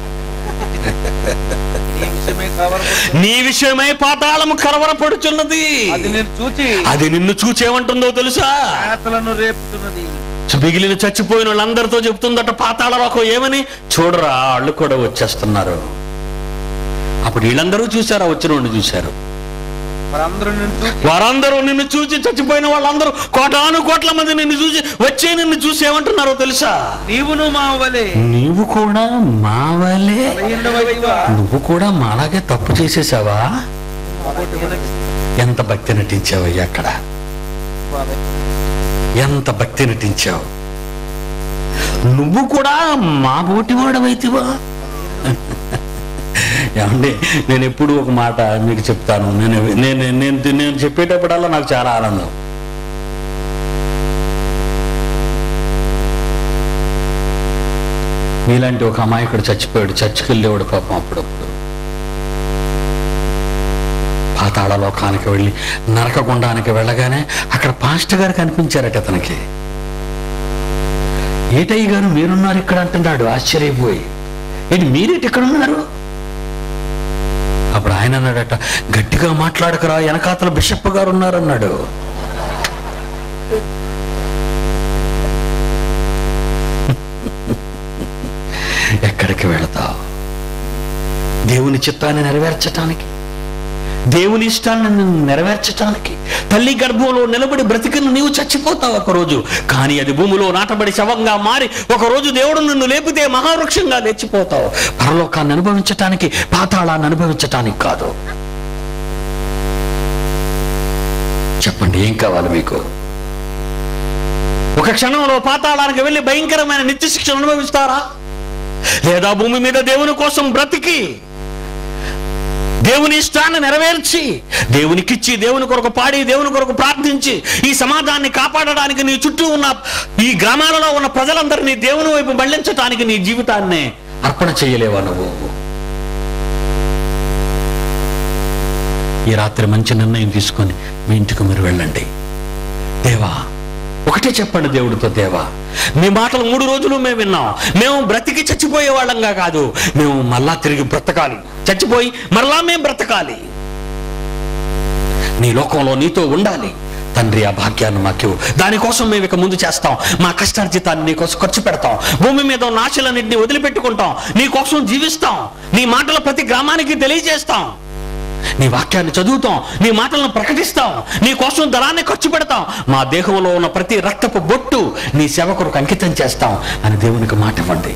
B: నీ విషయమే కావాలి
A: నీ విషయమై పాతాళము కలవరపడుచున్నది
B: అది నేను చూచి
A: అది నిన్ను చూచేమంటుందో తెలుసా
B: నేతలను రేపుతున్నది
A: మిగిలిన చచ్చిపోయిన వాళ్ళందరితో చెప్తుందట పాతాళ లోకం ఏమని చూడరా వాళ్ళు కూడా వచ్చేస్తున్నారు అప్పుడు వీళ్ళందరూ చూశారా వచ్చిన వాడిని చూశారు
B: వారందరూ నిన్ను చూచి
A: వారందరూ నిన్ను చూసి చచ్చిపోయిన వాళ్ళందరూ కోటాను కోట్ల మంది నిన్ను చూసి వచ్చే నిన్ను చూసి ఏమంటున్నారో తెలుసా
B: నీవును మా వలె
A: నీవు కూడా మావలే
B: బలహీనుడవైతివా?
A: నువ్వు కూడా మాలాగే తప్పు చేసేసావా ఎంత భక్తి నటించావయ్యా అక్కడ ఎంత భక్తి నటించావు నువ్వు కూడా మా బోటివాడవైతివా ఏమండి నేను ఎప్పుడు ఒక మాట మీకు చెప్తాను నేను నేను నేను నేను చెప్పేటప్పుడల్లా నాకు చాలా ఆనందం మీలాంటి ఒక అమాయకుడు చచ్చిపోయాడు చర్చికి వెళ్ళేవాడు పాపం అప్పుడప్పుడు పాతాళ లోకానికి వెళ్ళి నరకగుండానికి వెళ్ళగానే అక్కడ పాస్టర్ గారు కనిపించారట అతనికి ఏటయ్య గారు మీరున్నారు ఇక్కడ అంటున్నాడు ఆశ్చర్యపోయి ఏంటి మీరేటి ఇక్కడ ఉన్నారు అప్పుడు ఆయన అన్నాడట గట్టిగా మాట్లాడకరా వెనకాతల బిషప్ గారు ఉన్నారన్నాడు ఎక్కడికి వెళతావు దేవుని చిత్తాన్ని నెరవేర్చటానికి దేవుని ఇష్టాన్ని నిన్ను నెరవేర్చటానికి తల్లి గర్భంలో నిలబడి బ్రతికిన నీవు చచ్చిపోతావు ఒకరోజు కానీ అది భూమిలో నాటబడి శవంగా మారి ఒకరోజు దేవుడు నిన్ను లేపితే మహావృక్షంగా లేచిపోతావు పరలోకాన్ని అనుభవించటానికి పాతాళాన్ని అనుభవించటానికి కాదు చెప్పండి ఏం కావాలి మీకు ఒక క్షణంలో పాతాళానికి వెళ్ళి భయంకరమైన నిత్య శిక్షణ అనుభవిస్తారా లేదా భూమి మీద దేవుని కోసం బ్రతికి దేవుని ఇష్టాన్ని నెరవేర్చి దేవునికిచ్చి దేవుని కొరకు పాడి దేవుని కొరకు ప్రార్థించి ఈ సమాజాన్ని కాపాడడానికి నీ చుట్టూ ఉన్న ఈ గ్రామాలలో ఉన్న ప్రజలందరినీ దేవుని వైపు మళ్లించటానికి నీ జీవితాన్ని అర్పణ చేయలేవా నువ్వు ఈ రాత్రి మంచి నిర్ణయం తీసుకొని మీ ఇంటికి మీరు వెళ్ళండి దేవా ఒకటే చెప్పండి దేవుడితో దేవా మీ మాటలు మూడు రోజులు మేము విన్నాం మేము బ్రతికి చచ్చిపోయే వాళ్ళంగా కాదు మేము మళ్ళా తిరిగి బ్రతకాలి చచ్చిపోయి మరలా మేము బ్రతకాలి నీ లోకంలో నీతో ఉండాలి తండ్రి ఆ భాగ్యాన్ని మాకు దానికోసం మేము ఇక ముందు చేస్తాం మా కష్టార్జితాన్ని నీకోసం ఖర్చు పెడతాం భూమి మీద ఉన్న ఆశలన్నింటినీ వదిలిపెట్టుకుంటాం నీ కోసం జీవిస్తాం నీ మాటలు ప్రతి గ్రామానికి తెలియజేస్తాం నీ వాక్యాన్ని చదువుతాం నీ మాటలను ప్రకటిస్తాం నీ కోసం ధనాన్ని ఖర్చు పెడతాం మా దేహంలో ఉన్న ప్రతి రక్తపు బొట్టు నీ సేవ కొరకు అంకితం చేస్తాం అని దేవునికి మాట ఇవ్వండి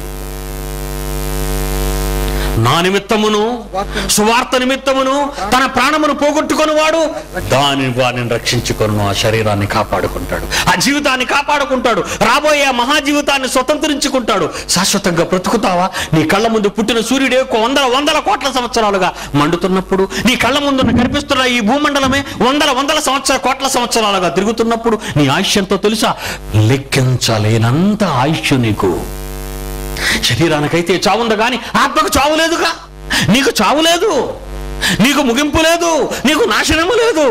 A: నా నిమిత్తమును సువార్త నిమిత్తమును తన ప్రాణమును పోగొట్టుకొని వాడు దాని వారిని రక్షించుకొను ఆ శరీరాన్ని కాపాడుకుంటాడు ఆ జీవితాన్ని కాపాడుకుంటాడు రాబోయే ఆ మహాజీవితాన్ని స్వతంత్రించుకుంటాడు శాశ్వతంగా బ్రతుకుతావా నీ కళ్ళ ముందు పుట్టిన సూర్యుడే ఒక వందల వందల కోట్ల సంవత్సరాలుగా మండుతున్నప్పుడు నీ కళ్ళ ముందు కనిపిస్తున్న ఈ భూమండలమే వందల వందల సంవత్సర కోట్ల సంవత్సరాలుగా తిరుగుతున్నప్పుడు నీ ఆయుష్ ఎంతో తెలుసా లెక్కించలేనంత ఆయుష్ నీకు శరీరానికైతే చావుంది కానీ ఆత్మకు చావు లేదుగా నీకు చావు లేదు నీకు ముగింపు లేదు నీకు నాశనము లేదు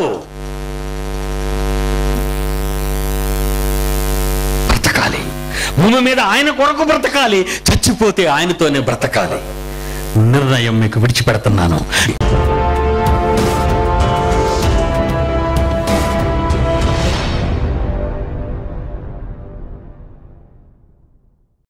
A: బ్రతకాలి భూమి మీద ఆయన కొరకు బ్రతకాలి చచ్చిపోతే ఆయనతోనే బ్రతకాలి నిర్ణయం మీకు విడిచిపెడుతున్నాను